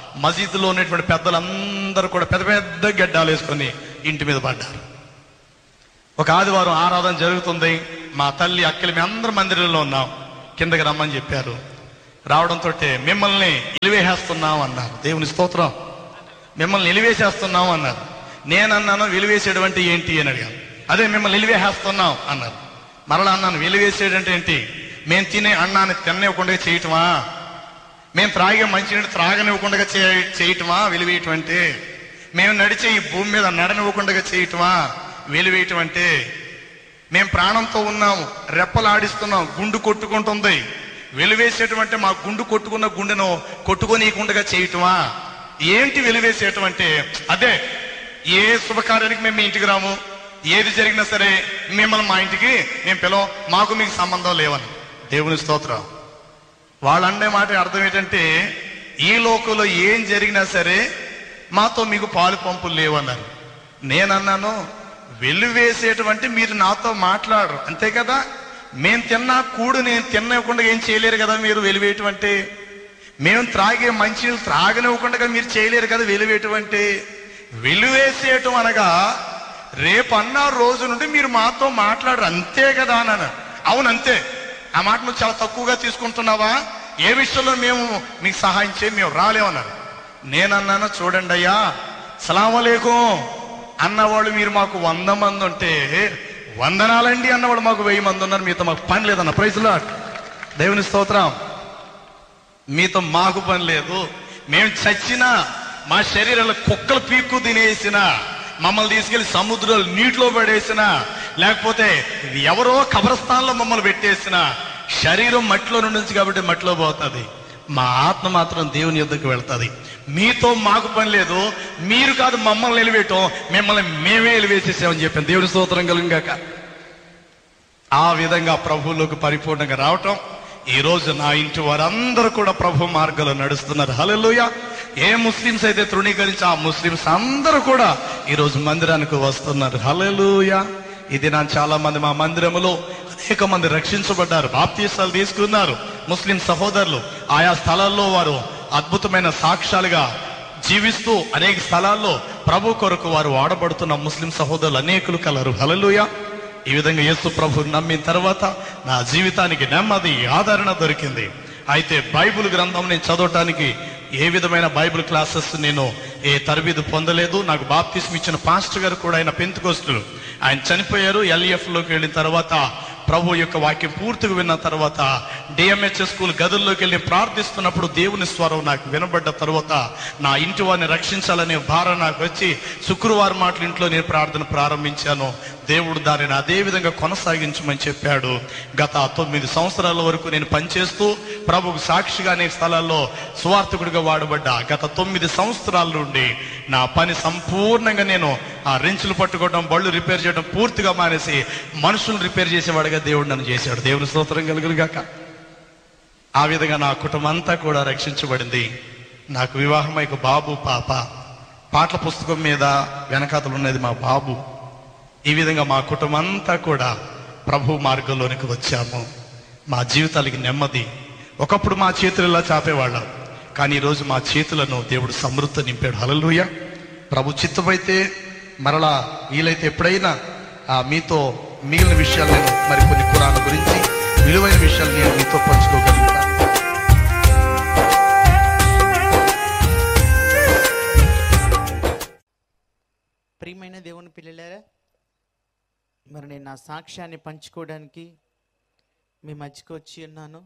మసీదులో ఉన్నటువంటి పెద్దలందరూ కూడా పెద్ద పెద్ద గడ్డాలు వేసుకొని ఇంటి మీద పడ్డారు ఒక ఆదివారం ఆరాధన జరుగుతుంది మా తల్లి అక్కలు మేము అందరం మందిరంలో ఉన్నాం కిందకి రమ్మని చెప్పారు రావడంతో మిమ్మల్ని ఇలివేసేస్తున్నాం అన్నారు దేవుని స్తోత్రం మిమ్మల్ని నిలివేసేస్తున్నాం అన్నారు నేనన్నాను వెలివేసేయడం అంటే ఏంటి అని అడిగాను అదే మిమ్మల్ని నిలివేసేస్తున్నాం అన్నారు మరలా అన్నాను వెలివేసేయడం అంటే ఏంటి మేము తినే అన్నాన్ని తిననివ్వకుండా చేయటమా మేము త్రాగే మంచినీళ్ళు త్రాగనివ్వకుండా చే- చేయటమా వెలివేయటం అంటే మేము నడిచే ఈ భూమి మీద నడనివ్వకుండా చేయటమా వెలివేయటం అంటే మేము ప్రాణంతో ఉన్నాము రెప్పలాడిస్తున్నాం గుండు కొట్టుకుంటుంది వెలివేసేటువంటి మా గుండు కొట్టుకున్న గుండెను కొట్టుకోనీయకుండా చేయటమా ఏంటి వెలివేసేయటం అంటే అదే ఏ శుభకార్యానికి మేము మీ ఇంటికి రాము ఏది జరిగినా సరే మిమ్మల్ని మా ఇంటికి మేము పిలవం మాకు మీకు సంబంధం లేవని దేవుని స్తోత్రం వాళ్ళు అనే మాట అర్థం ఏంటంటే ఈ లోకంలో ఏం జరిగినా సరే మాతో మీకు పాలు పంపులు లేవన్నారు నేనన్నాను వెలివేసేటువంటి మీరు నాతో మాట్లాడరు అంతే కదా మేము తిన్నా కూడు నేను తినకుండా ఏం చేయలేరు కదా మీరు వెలివేయటువంటి మేము త్రాగే మంచినీళ్ళు త్రాగనివ్వకుండా మీరు చేయలేరు కదా వెలివేయటువంటి వెలివేసేయటం అనగా రేపు అన్న రోజు నుండి మీరు మాతో మాట్లాడరు అంతే కదా అన్నాను అవును అంతే ఆ మాట నువ్వు చాలా తక్కువగా తీసుకుంటున్నావా ఏ విషయంలో మేము మీకు సహాయం చేయి మేము రాలేమన్నారు నేనన్నాను చూడండి అయ్యా సలామలేకం అన్నవాళ్ళు మీరు మాకు వంద మంది ఉంటే వందనాలండి అన్నవాళ్ళు మాకు వెయ్యి మంది ఉన్నారు మీతో మాకు పని లేదన్న ప్రైజ్లో దేవుని స్తోత్రం మీతో మాకు పని లేదు మేము చచ్చినా మా శరీరాలు కుక్కలు పీక్కు తినేసిన మమ్మల్ని తీసుకెళ్లి సముద్రాలు నీటిలో పడేసిన లేకపోతే ఎవరో కబరస్థానంలో మమ్మల్ని పెట్టేసిన శరీరం మట్టిలో నుంచి కాబట్టి మట్టిలో పోతుంది మా ఆత్మ మాత్రం దేవుని యుద్ధకు వెళ్తుంది మీతో మాకు పని లేదు మీరు కాదు మమ్మల్ని నిలవేయటం మిమ్మల్ని మేమే నిలవేసేసామని చెప్పాను దేవుని స్తోత్రం కలుగాక ఆ విధంగా ప్రభువులోకి పరిపూర్ణంగా రావటం ఈ రోజు నా ఇంటి వారందరూ కూడా ప్రభు మార్గంలో నడుస్తున్నారు హల్లెలూయా ఏ ముస్లిమ్స్ అయితే తృణీకరించి ఆ ముస్లిమ్స్ అందరూ కూడా ఈ రోజు మందిరానికి వస్తున్నారు హల్లెలూయా ఇది నా చాలా మంది మా మందిరములో అనేక మంది రక్షించబడ్డారు బాప్తీసాలు తీసుకున్నారు ముస్లిం సహోదరులు ఆయా స్థలాల్లో వారు అద్భుతమైన సాక్ష్యాలుగా జీవిస్తూ అనేక స్థలాల్లో ప్రభు కొరకు వారు వాడబడుతున్న ముస్లిం సహోదరులు అనేకులు కలరు హల్లెలూయా ఈ విధంగా యేసు ప్రభు నమ్మిన తర్వాత నా జీవితానికి నెమ్మది ఆదరణ దొరికింది అయితే బైబిల్ గ్రంథం నేను చదవటానికి ఏ విధమైన బైబిల్ క్లాసెస్ నేను ఏ తరబీదు పొందలేదు నాకు బాప్తిస్మ్ ఇచ్చిన పాస్టర్ గారు కూడా ఆయన పెంతుకోస్తులు ఆయన చనిపోయారు ఎల్ఈఎఫ్ లోకి వెళ్ళిన తర్వాత ప్రభు యొక్క వాక్యం పూర్తిగా విన్న తర్వాత డిఎంహెచ్ఎస్ స్కూల్ గదుల్లోకి వెళ్ళి ప్రార్థిస్తున్నప్పుడు దేవుని స్వరం నాకు వినబడ్డ తర్వాత నా ఇంటి వారిని రక్షించాలనే భారం నాకు వచ్చి శుక్రవారం మాటలు ఇంట్లో నేను ప్రార్థన ప్రారంభించాను దేవుడు దానిని అదే విధంగా కొనసాగించమని చెప్పాడు గత తొమ్మిది సంవత్సరాల వరకు నేను పనిచేస్తూ ప్రభుకు సాక్షిగా అనేక స్థలాల్లో సువార్థకుడిగా వాడబడ్డా గత తొమ్మిది సంవత్సరాల నుండి నా పని సంపూర్ణంగా నేను ఆ రెంచులు పట్టుకోవడం బళ్ళు రిపేర్ చేయడం పూర్తిగా మానేసి మనుషులు రిపేర్ చేసేవాడిగా దేవుడు నన్ను చేశాడు దేవుని స్తోత్రం కలుగులుగాక ఆ విధంగా నా కుటుంబం అంతా కూడా రక్షించబడింది నాకు వివాహమై ఒక బాబు పాప పాటల పుస్తకం మీద వెనకాతలు ఉన్నది మా బాబు ఈ విధంగా మా కుటుంబం అంతా కూడా ప్రభు మార్గంలోనికి వచ్చాము మా జీవితాలకి నెమ్మది ఒకప్పుడు మా చేతులు ఇలా చాపేవాళ్ళం కానీ ఈరోజు మా చేతులను దేవుడు సమృద్ధి నింపాడు హలలుయ ప్రభు చిత్తమైతే మరలా వీలైతే ఎప్పుడైనా ఆ మీతో మిగిలిన విషయాలు నేను మరికొన్ని కురాల గురించి విలువైన విషయాలు నేను మీతో పంచుకోగలుగుతాను ప్రియమైన దేవుని పిల్లలారా మరి నేను నా సాక్ష్యాన్ని పంచుకోవడానికి మీ మధ్యకి వచ్చి ఉన్నాను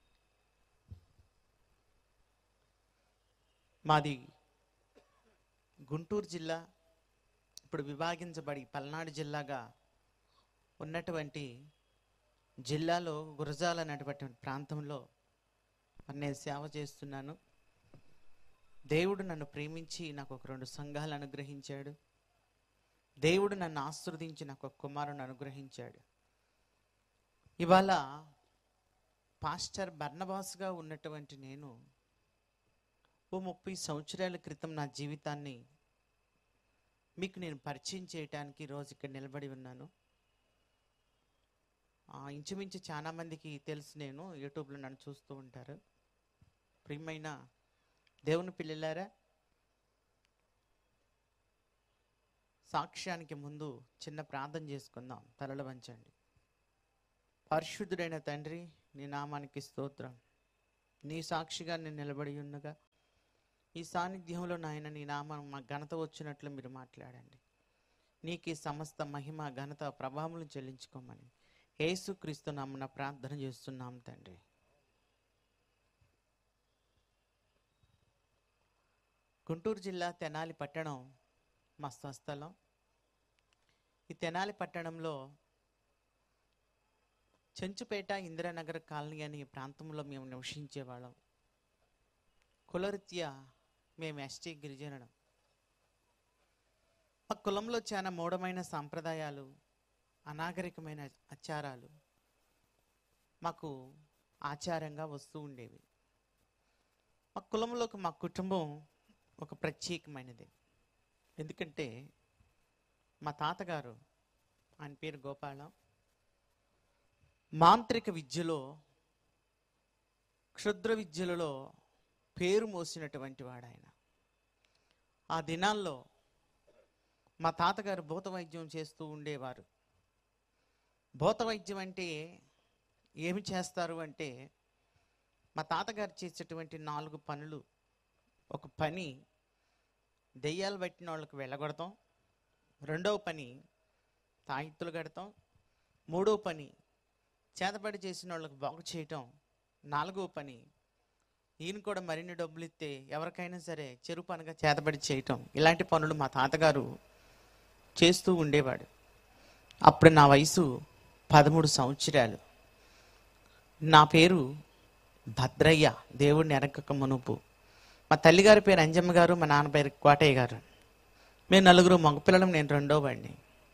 మాది గుంటూరు జిల్లా ఇప్పుడు విభాగించబడి పల్నాడు జిల్లాగా ఉన్నటువంటి జిల్లాలో గురజాల అనేటువంటి ప్రాంతంలో మరి నేను సేవ చేస్తున్నాను దేవుడు నన్ను ప్రేమించి నాకు ఒక రెండు సంఘాలు అనుగ్రహించాడు దేవుడు నన్ను ఆశీర్వదించి నాకు ఒక కుమారుని అనుగ్రహించాడు ఇవాళ పాస్టర్ బర్నబాస్గా ఉన్నటువంటి నేను ఓ ముప్పై సంవత్సరాల క్రితం నా జీవితాన్ని మీకు నేను పరిచయం చేయటానికి రోజు ఇక్కడ నిలబడి ఉన్నాను ఆ, ఇంచుమించు చాలా మందికి తెలుసు నేను యూట్యూబ్లో నన్ను చూస్తూ ఉంటారు ప్రియమైన దేవుని పిల్లలారా సాక్ష్యానికి ముందు చిన్న ప్రార్థన చేసుకుందాం తలలు వంచండి పరిశుద్ధుడైన తండ్రి నీ నామానికి స్తోత్రం నీ సాక్షిగా నేను నిలబడి ఉండగా ఈ సాన్నిధ్యంలో నాయన నీ నామం మా ఘనత వచ్చినట్లు మీరు మాట్లాడండి నీకు ఈ సమస్త మహిమ ఘనత ప్రభావం చెల్లించుకోమని యేసుక్రీస్తు నామన ప్రార్థన చేస్తున్నాం తండ్రి గుంటూరు జిల్లా తెనాలి పట్టణం మా స్వస్థలం ఈ తెనాలి పట్టణంలో చెంచుపేట ఇందిరానగర్ కాలనీ అనే ప్రాంతంలో మేము నివసించేవాళ్ళం కులరీత్యా మేము ఎస్టీ గిరిజనులం మా కులంలో చాలా మూఢమైన సాంప్రదాయాలు అనాగరికమైన ఆచారాలు మాకు ఆచారంగా వస్తూ ఉండేవి మా కులంలోకి మా కుటుంబం ఒక ప్రత్యేకమైనది ఎందుకంటే మా తాతగారు ఆయన పేరు గోపాలం మాంత్రిక విద్యలో క్షుద్ర విద్యలలో పేరు మోసినటువంటి వాడు ఆయన ఆ దినాల్లో మా తాతగారు భూత వైద్యం చేస్తూ ఉండేవారు భూత వైద్యం అంటే ఏమి చేస్తారు అంటే మా తాతగారు చేసేటువంటి నాలుగు పనులు ఒక పని దెయ్యాలు పట్టిన వాళ్ళకి వెళ్ళగొడతాం రెండవ పని తాయిత్తులు కడతాం మూడవ పని చేతబడి చేసిన వాళ్ళకి బాగు చేయటం నాలుగవ పని ఈయన కూడా మరిన్ని డబ్బులు ఇస్తే ఎవరికైనా సరే చెరు పనిగా చేతబడి చేయటం ఇలాంటి పనులు మా తాతగారు చేస్తూ ఉండేవాడు అప్పుడు నా వయసు పదమూడు సంవత్సరాలు నా పేరు భద్రయ్య దేవుడిని ఎరగక మునుపు మా తల్లిగారి పేరు అంజమ్మ గారు మా నాన్న పేరు కోటయ్య గారు మేము నలుగురు మగపిల్లలం నేను రెండో వాడిని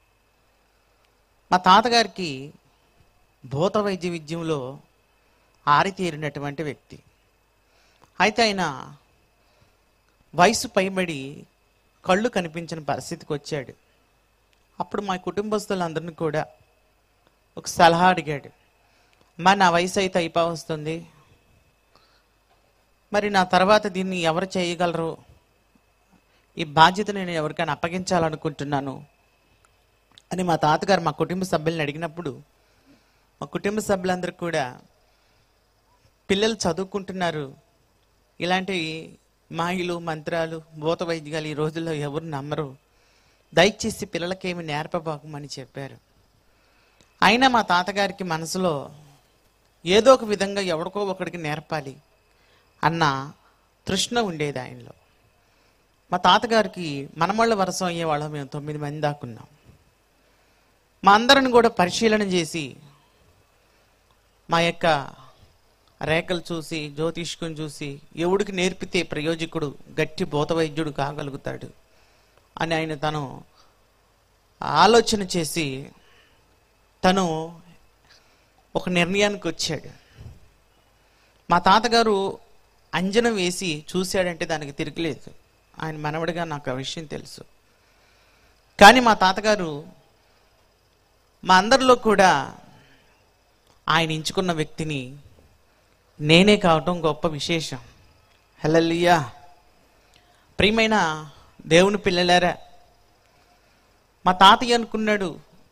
మా తాతగారికి భూత వైద్య విద్యంలో ఆరితేరినటువంటి వ్యక్తి అయితే ఆయన వయసు పైబడి కళ్ళు కనిపించిన పరిస్థితికి వచ్చాడు అప్పుడు మా కుటుంబస్తులందరినీ కూడా ఒక సలహా అడిగాడు మా నా వయసు అయితే అయిపో వస్తుంది మరి నా తర్వాత దీన్ని ఎవరు చేయగలరు ఈ బాధ్యత నేను ఎవరికైనా అప్పగించాలనుకుంటున్నాను అని మా తాతగారు మా కుటుంబ సభ్యులను అడిగినప్పుడు మా కుటుంబ సభ్యులందరూ కూడా పిల్లలు చదువుకుంటున్నారు ఇలాంటి మాయలు మంత్రాలు భూత వైద్యాలు ఈ రోజుల్లో ఎవరు నమ్మరు దయచేసి పిల్లలకేమి నేర్పబాకమని చెప్పారు అయినా మా తాతగారికి మనసులో ఏదో ఒక విధంగా ఎవరికో ఒకడికి నేర్పాలి అన్న తృష్ణ ఉండేది ఆయనలో మా తాతగారికి మనమళ్ళ వరసం అయ్యేవాళ్ళం మేము తొమ్మిది మంది దాకున్నాం మా అందరిని కూడా పరిశీలన చేసి మా యొక్క రేఖలు చూసి జ్యోతిష్కుని చూసి ఎవడికి నేర్పితే ప్రయోజకుడు గట్టి భూత వైద్యుడు కాగలుగుతాడు అని ఆయన తను ఆలోచన చేసి తను ఒక నిర్ణయానికి వచ్చాడు మా తాతగారు అంజనం వేసి చూశాడంటే దానికి తిరగలేదు ఆయన మనవడిగా నాకు ఆ విషయం తెలుసు కానీ మా తాతగారు మా అందరిలో కూడా ఆయన ఎంచుకున్న వ్యక్తిని నేనే కావటం గొప్ప విశేషం హలలియా ప్రియమైన దేవుని పిల్లలారా మా తాతయ్య అనుకున్నాడు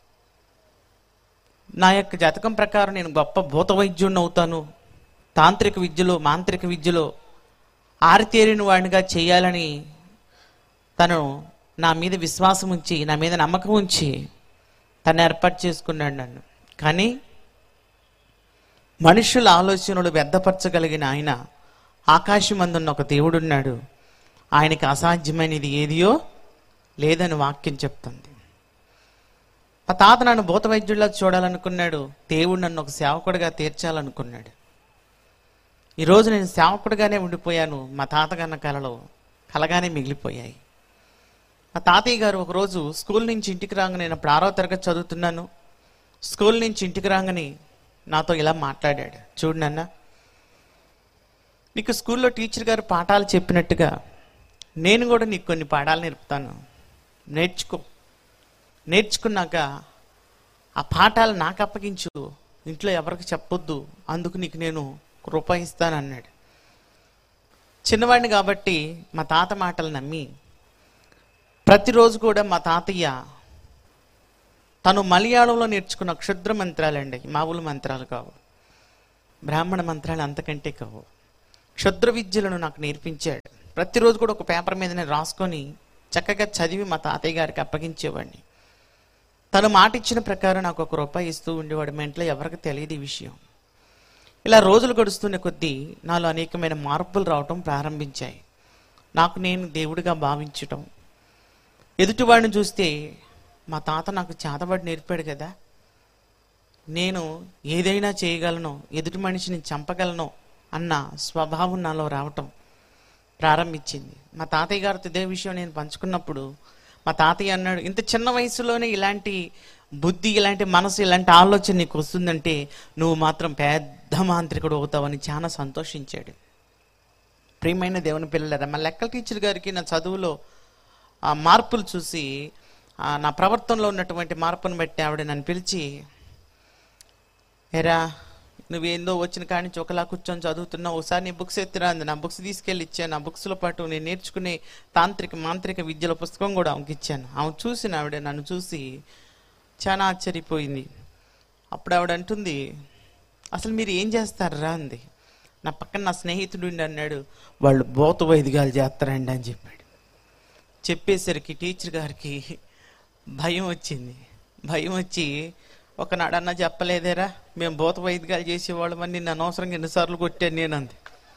నా యొక్క జాతకం ప్రకారం నేను గొప్ప భూత వైద్యుడిని అవుతాను తాంత్రిక విద్యలో మాంత్రిక విద్యలో ఆరితేరిన వాడినిగా చేయాలని తను నా మీద విశ్వాసం ఉంచి నా మీద నమ్మకం ఉంచి తను ఏర్పాటు చేసుకున్నాడు నన్ను కానీ మనుషుల ఆలోచనలు వ్యర్థపరచగలిగిన ఆయన ఆకాశమందున్న ఒక దేవుడున్నాడు ఆయనకి అసాధ్యమైనది ఏదియో లేదని వాక్యం చెప్తుంది మా తాత నన్ను భూత వైద్యుడిలా చూడాలనుకున్నాడు దేవుడు నన్ను ఒక సేవకుడిగా తీర్చాలనుకున్నాడు ఈరోజు నేను సేవకుడిగానే ఉండిపోయాను మా తాతగారి కలలో కలగానే మిగిలిపోయాయి మా తాతయ్య గారు ఒకరోజు స్కూల్ నుంచి ఇంటికి రాగానే నేను అప్పుడు ఆరో తరగతి చదువుతున్నాను స్కూల్ నుంచి ఇంటికి రాగానే నాతో ఇలా మాట్లాడాడు చూడు నాన్న నీకు స్కూల్లో టీచర్ గారు పాఠాలు చెప్పినట్టుగా నేను కూడా నీకు కొన్ని పాఠాలు నేర్పుతాను నేర్చుకో నేర్చుకున్నాక ఆ పాఠాలు నాకు అప్పగించు ఇంట్లో ఎవరికి చెప్పొద్దు అందుకు నీకు నేను రూపాయి ఇస్తాను అన్నాడు చిన్నవాడిని కాబట్టి మా తాత మాటలు నమ్మి ప్రతిరోజు కూడా మా తాతయ్య తను మలయాళంలో నేర్చుకున్న క్షుద్ర మంత్రాలండి మామూలు మంత్రాలు కావు బ్రాహ్మణ మంత్రాలు అంతకంటే కావు క్షుద్ర విద్యలను నాకు నేర్పించాడు ప్రతిరోజు కూడా ఒక పేపర్ మీద నేను రాసుకొని చక్కగా చదివి మా తాతయ్య గారికి అప్పగించేవాడిని తను మాట ఇచ్చిన ప్రకారం నాకు ఒక రూపాయి ఇస్తూ ఉండేవాడు మా ఇంట్లో ఎవరికి తెలియదు ఈ విషయం ఇలా రోజులు గడుస్తున్న కొద్దీ నాలో అనేకమైన మార్పులు రావటం ప్రారంభించాయి నాకు నేను దేవుడిగా భావించటం ఎదుటివాడిని చూస్తే మా తాత నాకు చేతబడి నేర్పాడు కదా నేను ఏదైనా చేయగలను ఎదుటి మనిషిని చంపగలను అన్న స్వభావం నాలో రావటం ప్రారంభించింది మా తాతయ్య గారితో ఇదే విషయం నేను పంచుకున్నప్పుడు మా తాతయ్య అన్నాడు ఇంత చిన్న వయసులోనే ఇలాంటి బుద్ధి ఇలాంటి మనసు ఇలాంటి ఆలోచన నీకు వస్తుందంటే నువ్వు మాత్రం పెద్ద మాంత్రికుడు అవుతావని చాలా సంతోషించాడు ప్రియమైన దేవుని పిల్లలరా మా లెక్కల టీచర్ గారికి నా చదువులో ఆ మార్పులు చూసి ఆ నా ప్రవర్తనలో ఉన్నటువంటి మార్పును బట్టి ఆవిడ నన్ను పిలిచి ఎరా నువ్వేందో వచ్చిన కాడి నుంచి ఒకలా కూర్చొని చదువుతున్నావు ఒకసారి నీ బుక్స్ ఎత్తిరా అంది నా బుక్స్ తీసుకెళ్ళి ఇచ్చాను ఆ బుక్స్లో పాటు నేను నేర్చుకునే తాంత్రిక మాంత్రిక విద్యల పుస్తకం కూడా ఆమెకి ఇచ్చాను ఆమె చూసిన ఆవిడ నన్ను చూసి చాలా ఆశ్చర్యపోయింది అప్పుడు ఆవిడ అంటుంది అసలు మీరు ఏం చేస్తారా అంది నా పక్కన నా స్నేహితుడు ఉండి అన్నాడు వాళ్ళు బోత వైదికాలు చేస్తారండి అని చెప్పాడు చెప్పేసరికి టీచర్ గారికి భయం వచ్చింది భయం వచ్చి ఒకనాడన్న చెప్పలేదేరా మేము భూత వైద్యాలు చేసేవాళ్ళమని నిన్ను అనవసరంగా ఎన్నిసార్లు కొట్టాను నేను అంది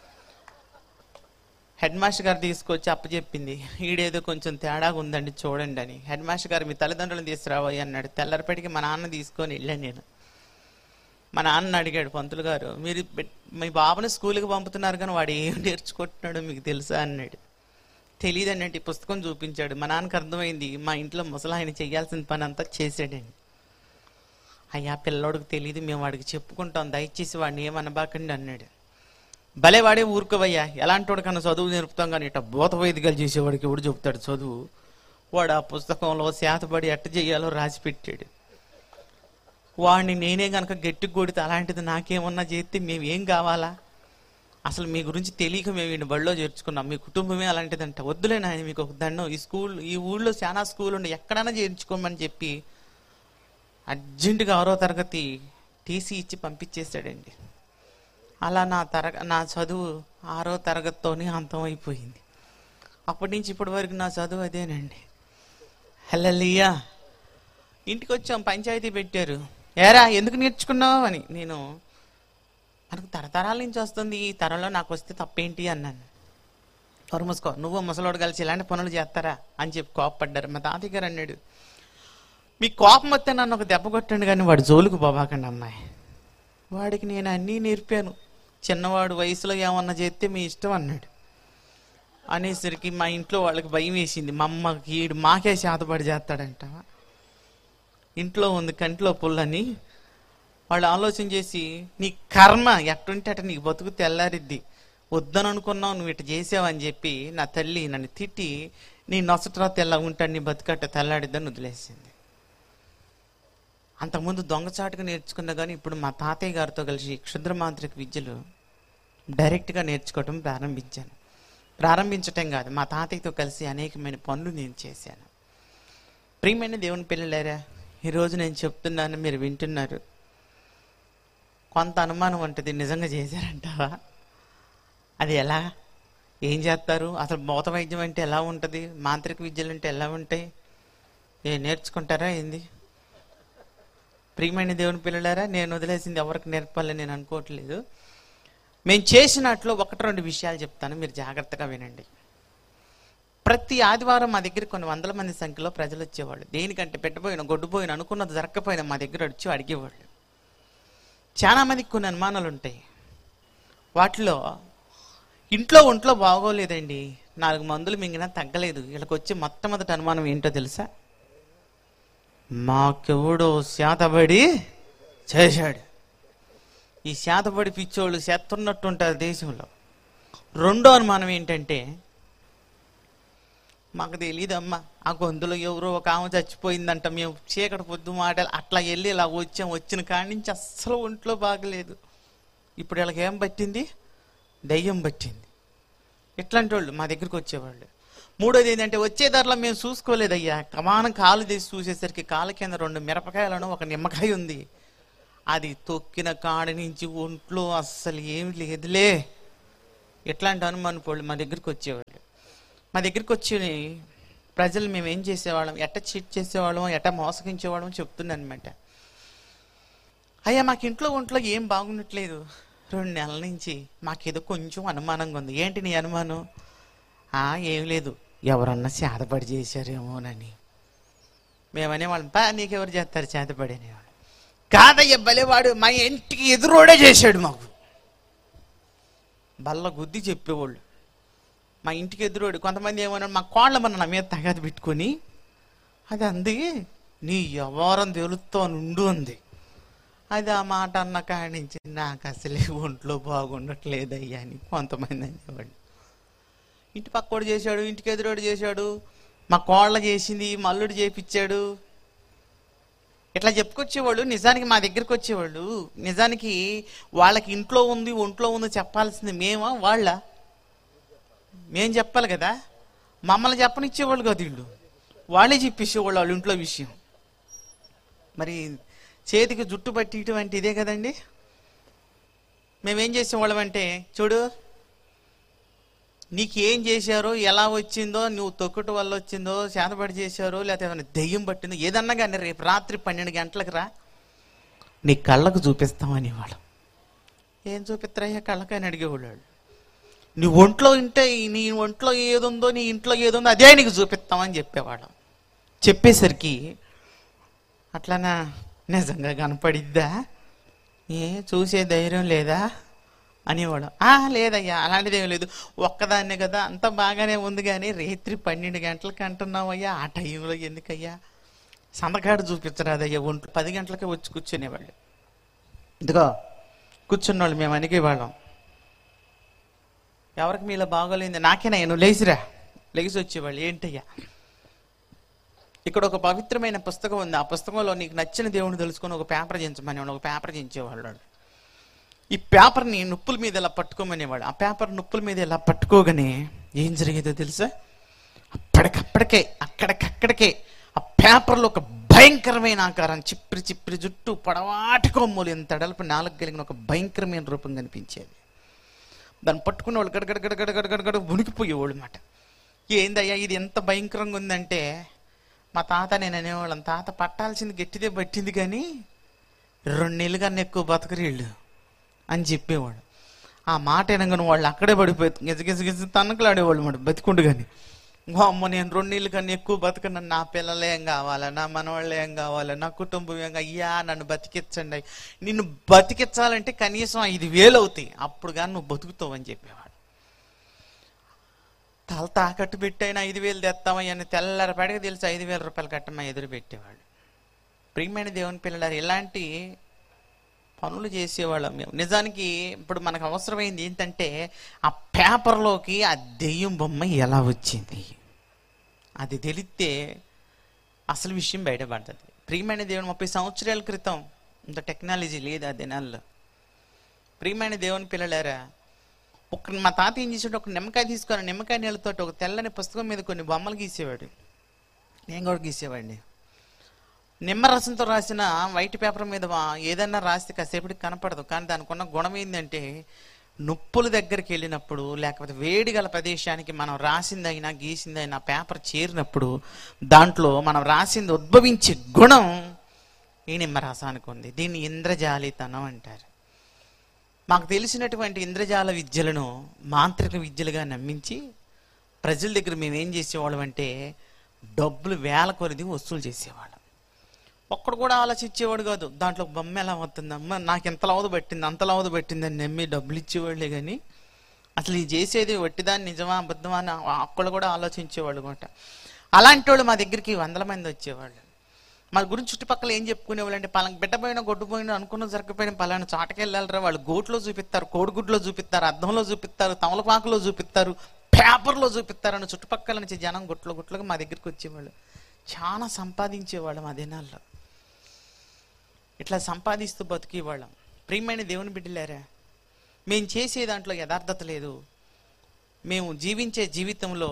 హెడ్ మాస్టర్ గారు తీసుకొచ్చి అప్పచెప్పింది ఈడేదో కొంచెం తేడాగా ఉందండి చూడండి అని హెడ్ మాస్టర్ గారు మీ తల్లిదండ్రులను తీసుకురావయ్య అన్నాడు తెల్లరిపటికి మా నాన్న తీసుకొని వెళ్ళాను నేను మా నాన్న అడిగాడు పంతులు గారు మీరు పెట్- మీ బాబుని స్కూల్కి పంపుతున్నారు కానీ వాడు ఏం నేర్చుకుంటున్నాడో మీకు తెలుసా అన్నాడు తెలియదు అన్నట్టు ఈ పుస్తకం చూపించాడు మా నాన్నకు అర్థమైంది మా ఇంట్లో ముసలాయన చేయాల్సిన పని అంతా చేశాడండి అయ్యా పిల్లోడికి తెలియదు మేము వాడికి చెప్పుకుంటాం దయచేసి వాడిని ఏమనబాకండి అన్నాడు భలే వాడే ఊరుకోవయ్యా ఎలాంటి వాడు కన్నా చదువు నేర్పుతాం కానీ ఇట్లా భూత వైదికాలు చేసేవాడికి ఎవడు చెప్తాడు చదువు వాడు ఆ పుస్తకంలో శాతపడి ఎట్ట చేయాలో రాసి పెట్టాడు వాడిని నేనే గనక గట్టి కొడితే అలాంటిది నాకేమన్నా చేస్తే మేము ఏం కావాలా అసలు మీ గురించి తెలియక మేము వీడిని బడిలో చేర్చుకున్నాం మీ కుటుంబమే అలాంటిదంట వద్దులే నాయన మీకు ఒక దండం ఈ స్కూల్ ఈ ఊళ్ళో చాలా స్కూల్ ఉండి ఎక్కడైనా చేర్చుకోమని చెప్పి అర్జెంటుగా ఆరో తరగతి టీసీ ఇచ్చి పంపించేశాడండి అలా నా తరగ నా చదువు ఆరో తరగతితోనే అంతమైపోయింది అప్పటి నుంచి ఇప్పటి వరకు నా చదువు అదేనండి హల్లెలూయా ఇంటికి వచ్చాం పంచాయతీ పెట్టారు ఏరా ఎందుకు నేర్చుకున్నావు అని నేను మనకు తరతరాల నుంచి వస్తుంది ఈ తరంలో నాకు వస్తే తప్పేంటి అన్నాను ఎవరు మూసుకో నువ్వు ముసలోడు కలిసి ఇలాంటి పనులు చేస్తారా అని చెప్పి కోపపడ్డారు మా తాతయ్య గారు అన్నాడు మీ కోపం వస్తే నన్ను ఒక దెబ్బ కొట్టండి కానీ వాడు జోలుకు పోబాకండి అమ్మాయి వాడికి నేను అన్నీ నేర్పాను చిన్నవాడు వయసులో ఏమన్నా చేస్తే మీ ఇష్టం అన్నాడు అనేసరికి మా ఇంట్లో వాళ్ళకి భయం వేసింది మా అమ్మకి ఈడు మాకే శాతపడి చేస్తాడంట ఇంట్లో ఉంది కంట్లో పుల్లని వాళ్ళు ఆలోచన చేసి నీ కర్మ ఎట్టుంటే అట నీకు బతుకు తెల్లారిద్ది వద్దని అనుకున్నావు నువ్వు ఇటు చేసావని చెప్పి నా తల్లి నన్ను తిట్టి నీ నొసట్రా తెల్ల ఉంటాడు నీ బతుకట్ట తెల్లాడిద్దని వదిలేసింది అంతకుముందు దొంగచాటుగా నేర్చుకున్నా కానీ ఇప్పుడు మా తాతయ్య గారితో కలిసి క్షుద్ర మాంత్రిక విద్యలు డైరెక్ట్గా నేర్చుకోవటం ప్రారంభించాను ప్రారంభించటం కాదు మా తాతయ్యతో కలిసి అనేకమైన పనులు నేను చేశాను ప్రియమైన దేవుని పిల్లలారా ఈరోజు నేను చెప్తున్నాను మీరు వింటున్నారు కొంత అనుమానం ఉంటుంది నిజంగా చేశారంటావా అది ఎలా ఏం చేస్తారు అసలు భౌత వైద్యం అంటే ఎలా ఉంటుంది మాంత్రిక విద్యలు అంటే ఎలా ఉంటాయి ఏ నేర్చుకుంటారా ఏంది ప్రియమైన దేవుని పిల్లలారా నేను వదిలేసింది ఎవరికి నేర్పాలని నేను అనుకోవట్లేదు మేము చేసినట్లు ఒకటి రెండు విషయాలు చెప్తాను మీరు జాగ్రత్తగా వినండి ప్రతి ఆదివారం మా దగ్గర కొన్ని వందల మంది సంఖ్యలో ప్రజలు వచ్చేవాళ్ళు దేనికంటే పెట్టబోయిన గొడ్డుపోయిన అనుకున్నది జరగకపోయినా మా దగ్గర వచ్చి అడిగేవాళ్ళు చాలా మందికి కొన్ని అనుమానాలు ఉంటాయి వాటిలో ఇంట్లో ఒంట్లో బాగోలేదండి నాలుగు మందులు మింగినా తగ్గలేదు వీళ్ళకి వచ్చి మొట్టమొదటి అనుమానం ఏంటో తెలుసా మాకెవడో శాతబడి చేశాడు ఈ శాతబడి పిచ్చోళ్ళు చేస్తున్నట్టు ఉంటారు దేశంలో రెండో అనుమానం ఏంటంటే మాకు తెలియదమ్మా ఆ గొంతులో ఎవరో ఒక ఆమె చచ్చిపోయిందంట మేము చీకటి పొద్దు మాటలు అట్లా వెళ్ళి ఇలా వచ్చాం వచ్చిన కాడి నుంచి అస్సలు ఒంట్లో బాగలేదు ఇప్పుడు వీళ్ళకి ఏం పట్టింది దయ్యం పట్టింది ఇట్లాంటి వాళ్ళు మా దగ్గరికి వచ్చేవాళ్ళు మూడోది ఏంటంటే వచ్చే దారిలో మేము చూసుకోలేదయ్యా కమానం కాలు తీసి చూసేసరికి కాలు కింద రెండు మిరపకాయలను ఒక నిమ్మకాయ ఉంది అది తొక్కిన కాడి నుంచి ఒంట్లో అస్సలు ఏమి లేదులే ఇట్లాంటి అనుమానం వాళ్ళు మా దగ్గరికి వచ్చేవాళ్ళు మా దగ్గరికి వచ్చి ప్రజలు మేము ఏం చేసేవాళ్ళం ఎట్ట చీట్ చేసేవాళ్ళం ఎట్ట మోసగించేవాళ్ళం చెప్తున్నాను అనమాట అయ్యా మాకు ఇంట్లో ఒంట్లో ఏం బాగుండట్లేదు రెండు నెలల నుంచి మాకేదో కొంచెం అనుమానంగా ఉంది ఏంటి నీ అనుమానం ఆ ఏం లేదు ఎవరన్నా చేతపడి చేశారేమోనని మేమనే వాళ్ళం పా నీకెవరు చేస్తారు చేతపడి అనేవాళ్ళు కాదయ్య బలేవాడు మా ఇంటికి ఎదురోడే చేశాడు మాకు బల్ల గుద్ది చెప్పేవాళ్ళు మా ఇంటికి ఎదురోడు కొంతమంది ఏమన్నారు మా కోళ్ళ మన నా మీద తగాది పెట్టుకొని అది అంది నీ వ్యవహారం తెలుస్తూ నుండు అంది అది ఆ మాట అన్న కాడి నుంచి నాకు అసలే ఒంట్లో బాగుండట్లేదయ్యా అని కొంతమంది అనేవాళ్ళు ఇంటి పక్కోడు చేశాడు ఇంటికి ఎదురోడు చేశాడు మా కోళ్ళ చేసింది మల్లుడు చేపిచ్చాడు ఇట్లా చెప్పుకొచ్చేవాళ్ళు నిజానికి మా దగ్గరికి వచ్చేవాళ్ళు నిజానికి వాళ్ళకి ఇంట్లో ఉంది ఒంట్లో ఉంది చెప్పాల్సింది మేమా వాళ్ళ మేం చెప్పాలి కదా మమ్మల్ని చెప్పనిచ్చేవాళ్ళు కాదు వీళ్ళు వాళ్ళే చెప్పేసేవాళ్ళు వాళ్ళ ఇంట్లో విషయం మరి చేతికి జుట్టు పట్టి ఇటువంటి ఇదే కదండి మేమేం చేసేవాళ్ళం అంటే చూడు నీకు ఏం చేశారో ఎలా వచ్చిందో నువ్వు తొక్కుట వల్ల వచ్చిందో చేతబడి చేశారో లేకపోతే ఏమైనా దెయ్యం పట్టిందో ఏదన్నా కానీ రేపు రాత్రి పన్నెండు గంటలకు రా నీ కళ్ళకు చూపిస్తామని వాడు ఏం చూపిస్తారయ్యా కళ్ళకని అడిగేవాళ్ళు వాళ్ళు. నీ ఒంట్లో ఉంటే నీ ఒంట్లో ఏదుందో నీ ఇంట్లో ఏదుందో అదే నీకు చూపిస్తామని చెప్పేవాడు చెప్పేసరికి అట్లానా నిజంగా కనపడిద్దా ఏ చూసే ధైర్యం లేదా అనేవాడు ఆ లేదయ్యా అలాంటిది ఏం లేదు ఒక్కదాన్నే కదా అంత బాగానే ఉంది కానీ రేత్రి పన్నెండు గంటలకు అంటున్నావయ్యా ఆ టైంలో ఎందుకయ్యా సందకాడు చూపించరాదయ్యా ఒంట్లో పది గంటలకే వచ్చి కూర్చునేవాళ్ళు ఇదిగో కూర్చున్నవాళ్ళు మేము అనిగేవాళ్ళం ఎవరికి మీలో బాగోలేదు నాకేనా నువ్వు లేచిరా లేచి వచ్చేవాళ్ళు ఏంటయ్యా ఇక్కడ ఒక పవిత్రమైన పుస్తకం ఉంది ఆ పుస్తకంలో నీకు నచ్చిన దేవుని తెలుసుకొని ఒక పేపర్ చించమని ఒక పేపర్ చించేవాళ్ళు ఈ పేపర్ని నుప్పుల మీద ఇలా పట్టుకోమనేవాడు ఆ పేపర్ నుప్పుల మీద ఇలా పట్టుకోగానే ఏం జరిగేదో తెలుసా అప్పటికప్పటికే అక్కడికక్కడికే ఆ పేపర్లో ఒక భయంకరమైన ఆకారం చిప్పిరి చిప్పిరి జుట్టు పొడవాటి కొమ్ములు ఎంత అడల్పు నాలుగు కలిగిన ఒక భయంకరమైన రూపం కనిపించేది దాన్ని పట్టుకున్న వాళ్ళు గడగడ గడగడ గడగడ గడ ఉనికిపోయేవాళ్ళు మాట ఏందయ్యా ఇది ఎంత భయంకరంగా ఉందంటే మా తాత నేను అనేవాళ్ళం తాత పట్టాల్సింది గట్టిదే పట్టింది కానీ రెండు నెలలు కన్నా ఎక్కువ బతకరీళ్ళు అని చెప్పేవాడు ఆ మాట వినగానే వాళ్ళు అక్కడే పడిపోయి గిజ గిజ గిజ తన్నకలాడేవాళ్ళు మాట బతికుండు కానీ అమ్మ నేను రెండు నీళ్ళు కన్నా ఎక్కువ బతకను నా పిల్లలు ఏం కావాలా నా మనవాళ్ళు ఏం కావాలా నా కుటుంబం ఏం కావాలి? అయ్యా నన్ను బతికించండి నిన్ను బతికించాలంటే కనీసం ఐదు వేలు అవుతాయి అప్పుడు కానీ నువ్వు బతుకుతావు అని చెప్పేవాడు తల తాకట్టు పెట్టైనా ఐదు వేలు తెస్తామని అని తెల్లరపాడికి తెలిసి ఐదు వేల రూపాయలు కట్టమా ఎదురు పెట్టేవాడు ప్రియమైన దేవుని పిల్లలు ఇలాంటి పనులు చేసేవాళ్ళం మేము నిజానికి ఇప్పుడు మనకు అవసరమైంది ఏంటంటే ఆ పేపర్లోకి ఆ దెయ్యం బొమ్మ ఎలా వచ్చింది అది తెలిస్తే అసలు విషయం బయటపడుతుంది ప్రియమైన దేవుని ముప్పై సంవత్సరాల క్రితం ఇంత టెక్నాలజీ లేదు ఆ దినాల్లో ప్రియమైన దేవుని పిల్లలారా ఒక మా తాత ఏం చేసాడు ఒక నిమ్మకాయ తీసుకొని నిమ్మకాయ నీళ్ళతో ఒక తెల్లని పుస్తకం మీద కొన్ని బొమ్మలు గీసేవాడు నేను కూడా గీసేవాడిని నిమ్మరసంతో రాసిన వైట్ పేపర్ మీద వా- ఏదన్నా రాస్తే కాసేపటికి కనపడదు కానీ దానికి ఉన్న గుణం ఏంటంటే నొప్పుల దగ్గరికి వెళ్ళినప్పుడు లేకపోతే వేడి గల ప్రదేశానికి మనం రాసిందైనా గీసిందైనా పేపర్ చేరినప్పుడు దాంట్లో మనం రాసింది ఉద్భవించే గుణం ఈ నిమ్మరసానికి ఉంది దీన్ని ఇంద్రజాలితనం అంటారు మాకు తెలిసినటువంటి ఇంద్రజాల విద్యలను మాంత్రిక విద్యలుగా నమ్మించి ప్రజల దగ్గర మేము ఏం చేసేవాళ్ళం అంటే డబ్బులు వేల కొలది వసూలు చేసేవాళ్ళం ఒక్కడు కూడా ఆలోచించేవాడు కాదు దాంట్లో బొమ్మ ఎలా అవుతుంది అమ్మ నాకు ఎంత లవదు పట్టింది అంత లవదు పట్టింది అని నమ్మి డబ్బులు ఇచ్చేవాళ్ళే కానీ అసలు ఈ చేసేది వట్టిదాన్ని నిజమా అబద్ధమా అని ఒక్కడు కూడా ఆలోచించేవాళ్ళు అనమాట అలాంటి వాళ్ళు మా దగ్గరికి వందల మంది వచ్చేవాళ్ళు మా గురించి చుట్టుపక్కల ఏం చెప్పుకునేవాళ్ళు అంటే పలానా బిడ్డ పోయినా గొడ్డు పోయినా అనుకున్న జరగకపోయినా పలానా చాటకి వెళ్ళాలరా వాళ్ళు గోట్లో చూపిస్తారు కోడిగుడ్లో చూపిస్తారు అద్దంలో చూపిస్తారు తమలపాకులో చూపిస్తారు పేపర్లో చూపిస్తారు అని చుట్టుపక్కల నుంచి జనం గుట్లో గుట్లుగా మా దగ్గరికి వచ్చేవాళ్ళు చాలా సంపాదించేవాళ్ళు మా దినాల్లో ఇట్లా సంపాదిస్తూ బతికేవాళ్ళం ప్రియమైన దేవుని బిడ్డలారా మేము చేసే దాంట్లో యథార్థత లేదు మేము జీవించే జీవితంలో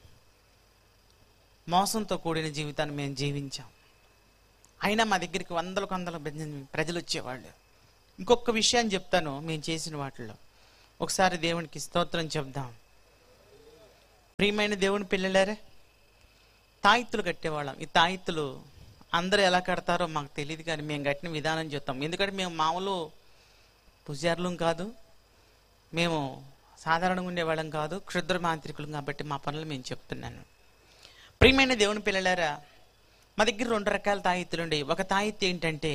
మోసంతో కూడిన జీవితాన్ని మేము జీవించాం అయినా మా దగ్గరికి వందల వందల మంది ప్రజలు వచ్చేవాళ్ళు ఇంకొక విషయాన్ని చెప్తాను మేము చేసిన వాటిలో ఒకసారి దేవునికి స్తోత్రం చెప్దాం ప్రియమైన దేవుని పిల్లలారే తాయిత్తులు కట్టేవాళ్ళం ఈ తాయిత్తులు అందరూ ఎలా కడతారో మాకు తెలియదు కానీ మేము కట్టిన విధానం చెప్తాం ఎందుకంటే మేము మామూలు పూజారులం కాదు మేము సాధారణంగా ఉండేవాళ్ళం కాదు క్షుద్ర మాంత్రికులం కాబట్టి మా పనులు మేము చెప్తున్నాను ప్రియమైన దేవుని పిల్లలారా మా దగ్గర రెండు రకాల తాయిత్తులు ఉండేవి ఒక తాయిత్తు ఏంటంటే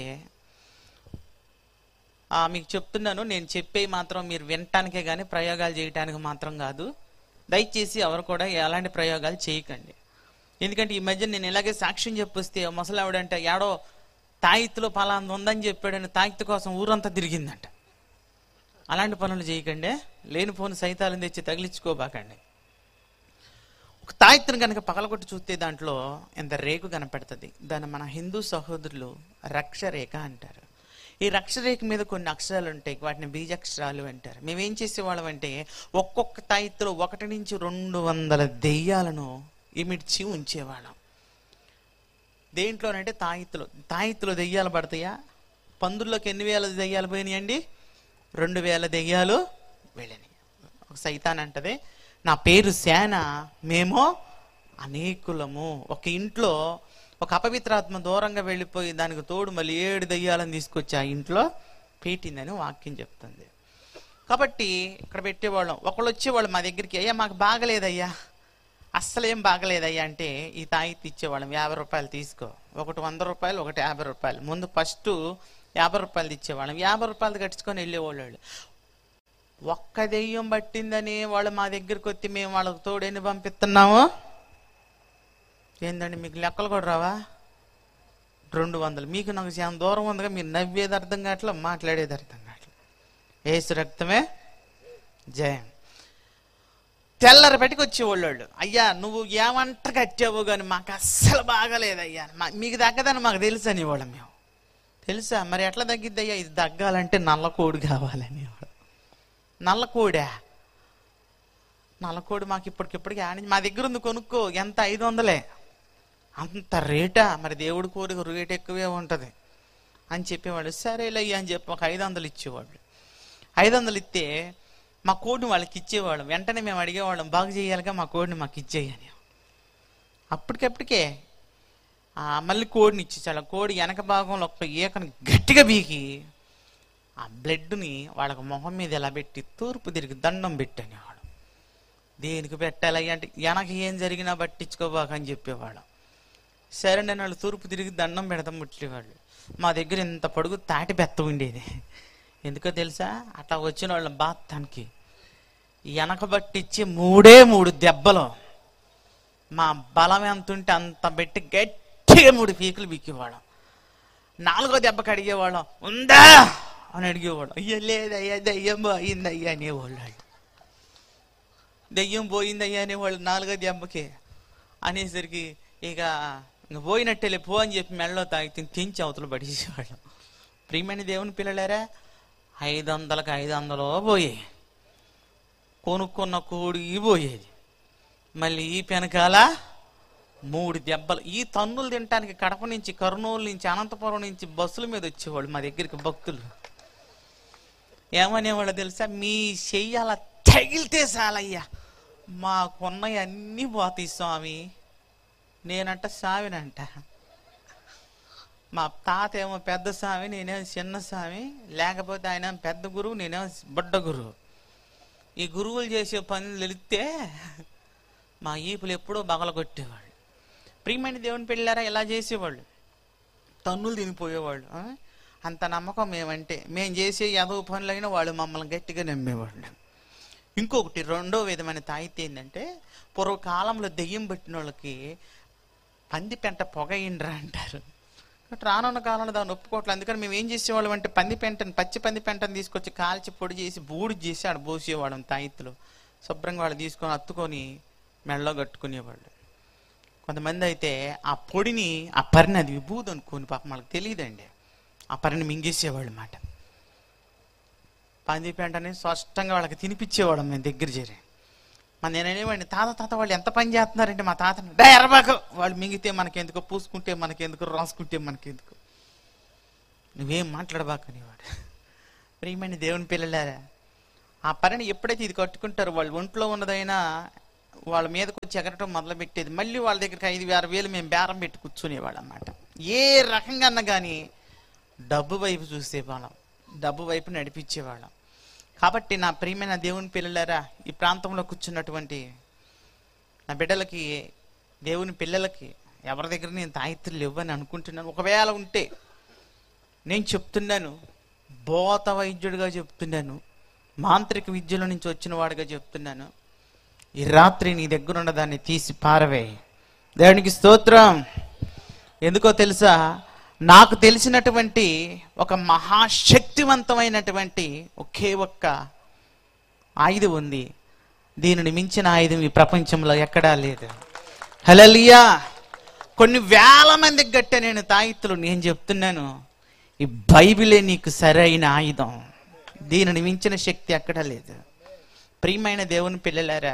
ఆ, మీకు చెప్తున్నాను నేను చెప్పే మాత్రం మీరు వినటానికే కానీ ప్రయోగాలు చేయటానికి మాత్రం కాదు దయచేసి ఎవరు కూడా ఎలాంటి ప్రయోగాలు చేయకండి ఎందుకంటే ఈ మధ్య నేను ఇలాగే సాక్ష్యం చెప్పొస్తే ముసలావిడంటే ఏడో తాయిత్తులో పలాంది ఉందని చెప్పాడని తాయిత్తు కోసం ఊరంతా తిరిగిందంట అలాంటి పనులు చేయకండి లేనిపోని సైతాలను తెచ్చి తగిలించుకోబాకండి ఒక తాయిత్తును కనుక పగలగొట్టి చూస్తే దాంట్లో ఎంత రేకు కనపడుతుంది దాన్ని మన హిందూ సహోదరులు రక్షరేఖ అంటారు ఈ రక్షరేఖ మీద కొన్ని అక్షరాలు ఉంటాయి వాటిని బీజాక్షరాలు అంటారు మేమేం చేసేవాళ్ళం అంటే ఒక్కొక్క తాయిత్తులో ఒకటి నుంచి రెండు వందల దెయ్యాలను ఇమిడ్చి ఉంచేవాళ్ళం దేంట్లోనంటే తాయిత్తులు తాయిత్తులో దెయ్యాలు పడతాయా పందుల్లోకి ఎన్ని వేల దెయ్యాలు పోయినాయండి రెండు వేల దెయ్యాలు వెళ్ళినాయి ఒక సైతాన్ అంటది నా పేరు సేన మేమో అనేకులము ఒక ఇంట్లో ఒక అపవిత్రాత్మ దూరంగా వెళ్ళిపోయి దానికి తోడు మళ్ళీ ఏడు దెయ్యాలను తీసుకొచ్చి ఆ ఇంట్లో పెట్టిందని వాక్యం చెప్తుంది కాబట్టి ఇక్కడ పెట్టేవాళ్ళం ఒకళ్ళు వచ్చేవాళ్ళు మా దగ్గరికి అయ్యా మాకు బాగలేదయ్యా అస్సలేం బాగలేదయ్యా అంటే ఈ తాయితీ ఇచ్చేవాళ్ళం యాభై రూపాయలు తీసుకో ఒకటి వంద రూపాయలు ఒకటి యాభై రూపాయలు ముందు ఫస్ట్ యాభై రూపాయలు ఇచ్చేవాళ్ళం యాభై రూపాయలు కట్టించుకొని వెళ్ళేవాళ్ళు వాళ్ళు. ఒక్క దెయ్యం పట్టిందని వాళ్ళు మా దగ్గరికి వచ్చి మేము వాళ్ళకి తోడు ఎన్ని పంపిస్తున్నాము ఏందండి మీకు లెక్కలు కూడా రావా రెండు వందలు మీకు నాకు చాలా దూరం ఉందిగా మీరు నవ్వేది అర్థం కావట్లే మాట్లాడేది అర్థం కావట్లే ఏసు రక్తమే జయం తెల్లరి బయటికి వచ్చేవాళ్ళు వాళ్ళు. అయ్యా నువ్వు ఏమంట కట్టావు కానీ మాకు అస్సలు బాగలేదయ్యా మా- మీకు తగ్గదని మాకు తెలుసు అనేవాళ్ళం మేము తెలుసా మరి ఎట్లా తగ్గిద్ది అయ్యా ఇది తగ్గాలంటే నల్ల కోడి కావాలనేవాడు నల్ల కోడా నల్లకోడి మాకు ఇప్పటికిప్పటికి ఆడి మా దగ్గర ఉంది కొనుక్కో ఎంత ఐదు వందలే అంత రేటా మరి దేవుడి కోరిక రేట్ ఎక్కువే ఉంటుంది అని చెప్పేవాళ్ళు సరేలయ్యా అని చెప్పి ఒక ఐదు వందలు ఇచ్చేవాళ్ళు ఐదు వందలు ఇస్తే మా కోడిని వాళ్ళకి ఇచ్చేవాళ్ళం వెంటనే మేము అడిగేవాళ్ళం బాగు చేయాలిగా మా కోడిని మాకు ఇచ్చేయని అప్పటికప్పటికే ఆ మళ్ళీ కోడిని ఇచ్చేసాడు కోడి వెనక భాగంలో ఒక ఈకను గట్టిగా బీకి ఆ బ్లడ్ని వాళ్ళకి మొహం మీద ఎలా పెట్టి తూర్పు తిరిగి దండం పెట్టనేవాడు దేనికి పెట్టాలి అంటే వెనక ఏం జరిగినా పట్టించుకోబాక అని చెప్పేవాడు సరే నేను వాళ్ళు తూర్పు తిరిగి దండం పెడతాం ముట్లేవాళ్ళు మా దగ్గర ఇంత పొడుగు తాటి బెత్త ఉండేది ఎందుకో తెలుసా అట్లా వచ్చిన వాళ్ళని బాత్తానికి వెనక పట్టించి మూడే మూడు దెబ్బలు మా బలం ఎంత ఉంటే అంత పెట్టి గట్టిగా మూడు పీకులు పీకేవాళ్ళం నాలుగో దెబ్బకి అడిగేవాళ్ళం ఉందా అని అడిగేవాళ్ళం అయ్యా లేదయ్యా దయ్యం పోయిందయ్యా అనేవాళ్ళు వాళ్ళు. దెయ్యం పోయిందయ్యా అనేవాళ్ళు నాలుగో దెబ్బకి అనేసరికి ఇక ఇంక పోయినట్టేలే పో అని చెప్పి మెడలో తాగి తెంచి అవతల పడేసేవాళ్ళం ప్రియమైన దేవుని పిల్లలారా ఐదు వందలకు ఐదు వందలు పోయాయి కొనుక్కున్న కోడి పోయేది మళ్ళీ ఈ పెనకాల మూడు దెబ్బలు ఈ తన్నులు తినటానికి కడప నుంచి కర్నూలు నుంచి అనంతపురం నుంచి బస్సుల మీద వచ్చేవాళ్ళు మా దగ్గరికి భక్తులు ఏమనేవాళ్ళు తెలుసా మీ చెయ్యి అలా తగిలితే చాలయ్యా మాకున్నవి అన్నీ పోతాయి స్వామి నేనంట స్వామినంట మా తాత ఏమో పెద్ద స్వామి నేనేమో చిన్న స్వామి లేకపోతే ఆయన పెద్ద గురువు నేనేమో బుడ్డ గురువు ఈ గురువులు చేసే పనులు తెలిస్తే మా ఈపులు ఎప్పుడో బగల కొట్టేవాళ్ళు ప్రియమైన దేవుని పెళ్ళారా ఇలా చేసేవాళ్ళు తన్నులు తినిపోయేవాళ్ళు ఆ? అంత నమ్మకం మేమంటే మేము చేసే యాదవ పనులైనా వాళ్ళు మమ్మల్ని గట్టిగా నమ్మేవాళ్ళు ఇంకొకటి రెండో విధమైన తాయితీ ఏంటంటే పూర్వకాలంలో దెయ్యం పట్టిన వాళ్ళకి పంది పెంట పొగ ఇండ్రా అంటారు కాబట్టి రానున్న కాలంలో దాన్ని ఒప్పుకోవట్లేదు అందుకని మేము ఏం చేసేవాళ్ళం అంటే పంది పెంటని పచ్చి పంది పెంటని తీసుకొచ్చి కాల్చి పొడి చేసి బూడి చేసి ఆడ పోసేవాళ్ళం తాయిత్తులు శుభ్రంగా వాళ్ళు తీసుకొని అత్తుకొని మెడలో కట్టుకునేవాళ్ళు కొంతమంది అయితే ఆ పొడిని ఆ పరిని అది విభూది అనుకోని పాపం వాళ్ళకి తెలియదండి ఆ పరిని మింగేసేవాళ్ళు మాట పంది పెంటని స్పష్టంగా వాళ్ళకి తినిపించేవాళ్ళం మేము దగ్గర చేరి మన నేను అనేవాడిని తాత తాత వాళ్ళు ఎంత పని చేస్తున్నారంటే మా తాతని డా ఎర్రబాకు వాళ్ళు మింగితే మనకెందుకు పూసుకుంటే మనకెందుకు రాసుకుంటే మనకెందుకు నువ్వేం మాట్లాడబాకు అనేవాడు ప్రియమైన దేవుని పిల్లలారా ఆ పనిని ఎప్పుడైతే ఇది కట్టుకుంటారో వాళ్ళు ఒంట్లో ఉన్నదైనా వాళ్ళ మీదకి వచ్చి ఎగరటం మొదలు పెట్టేది మళ్ళీ వాళ్ళ దగ్గరికి ఐదు వేల వేలు మేము బేరం పెట్టి కూర్చునేవాళ్ళం అన్నమాట ఏ రకంగా అన్నా కానీ డబ్బు వైపు చూసేవాళ్ళం డబ్బు వైపు నడిపించేవాళ్ళం కాబట్టి నా ప్రియమైన దేవుని పిల్లలారా ఈ ప్రాంతంలో కూర్చున్నటువంటి నా బిడ్డలకి దేవుని పిల్లలకి ఎవరి దగ్గర నేను తాయిత్తులు లేవని అనుకుంటున్నాను ఒకవేళ ఉంటే నేను చెప్తున్నాను బోత వైద్యుడిగా చెప్తున్నాను మాంత్రిక విద్యలో నుంచి వచ్చిన వాడిగా చెప్తున్నాను ఈ రాత్రి నీ దగ్గర ఉన్న దాన్ని తీసి పారవే దేవునికి స్తోత్రం ఎందుకో తెలుసా నాకు తెలిసినటువంటి ఒక మహాశక్తివంతమైనటువంటి ఒకే ఒక్క ఆయుధం ఉంది దీనిని మించిన ఆయుధం ఈ ప్రపంచంలో ఎక్కడా లేదు హలలియా కొన్ని వేల మందికి గట్టే నేను తాయిత్తులు నేను చెప్తున్నాను ఈ బైబిలే నీకు సరైన ఆయుధం దీనిని మించిన శక్తి ఎక్కడా లేదు ప్రియమైన దేవుని పిల్లలారా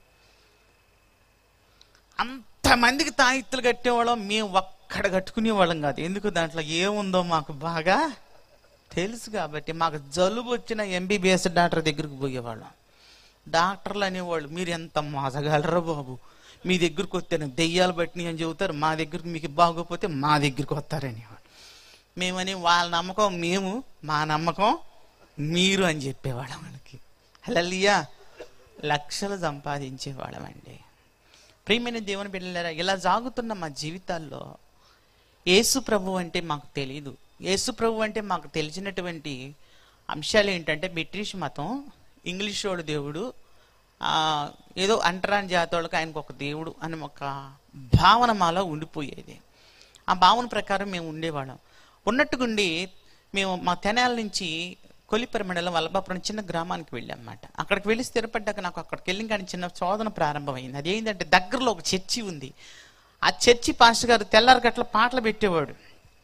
అంతమందికి తాయిత్తులు కట్టేవాళ్ళం మేము ఒక్కడ కట్టుకునేవాళ్ళం కాదు ఎందుకు దాంట్లో ఏముందో మాకు బాగా తెలుసు కాబట్టి మాకు జలుబు వచ్చిన ఎంబీబీఎస్ డాక్టర్ దగ్గరికి పోయేవాళ్ళం డాక్టర్లు అనేవాళ్ళు మీరు ఎంత మోసగలరా బాబు మీ దగ్గరికి వస్తే దెయ్యాలు పట్టినాయి అని చెబుతారు మా దగ్గరికి మీకు బాగోపోతే మా దగ్గరికి వస్తారనేవాడు మేమని వాళ్ళ నమ్మకం మేము మా నమ్మకం మీరు అని చెప్పేవాళ్ళం వాళ్ళకి హలలియా లక్షలు సంపాదించేవాళ్ళమండి ప్రియమైన దేవుని బిడ్డలారా ఇలా సాగుతున్న మా జీవితాల్లో యేసు ప్రభు అంటే మాకు తెలియదు యేసు ప్రభు అంటే మాకు తెలిసినటువంటి అంశాలు ఏంటంటే బ్రిటిష్ మతం ఇంగ్లీష్ వాడు దేవుడు ఆ, ఏదో అంటరాని జాతోళ్ళకి ఆయనకు ఒక దేవుడు అని ఒక భావన మాలో ఉండిపోయేది ఆ భావన ప్రకారం మేము ఉండేవాళ్ళం ఉన్నట్టుగుండి మేము మా తెనాల నుంచి కొలిపర మండలం వల్లభాపురం చిన్న గ్రామానికి వెళ్ళాం అన్నమాట అక్కడికి వెళ్ళి స్థిరపడ్డాక నాకు అక్కడికి వెళ్ళి కానీ చిన్న శోధన ప్రారంభమైంది అదేంటంటే దగ్గరలో ఒక చర్చి ఉంది ఆ చర్చి పాస్టర్ గారు తెల్లారి గట్ల పాటలు పెట్టేవాడు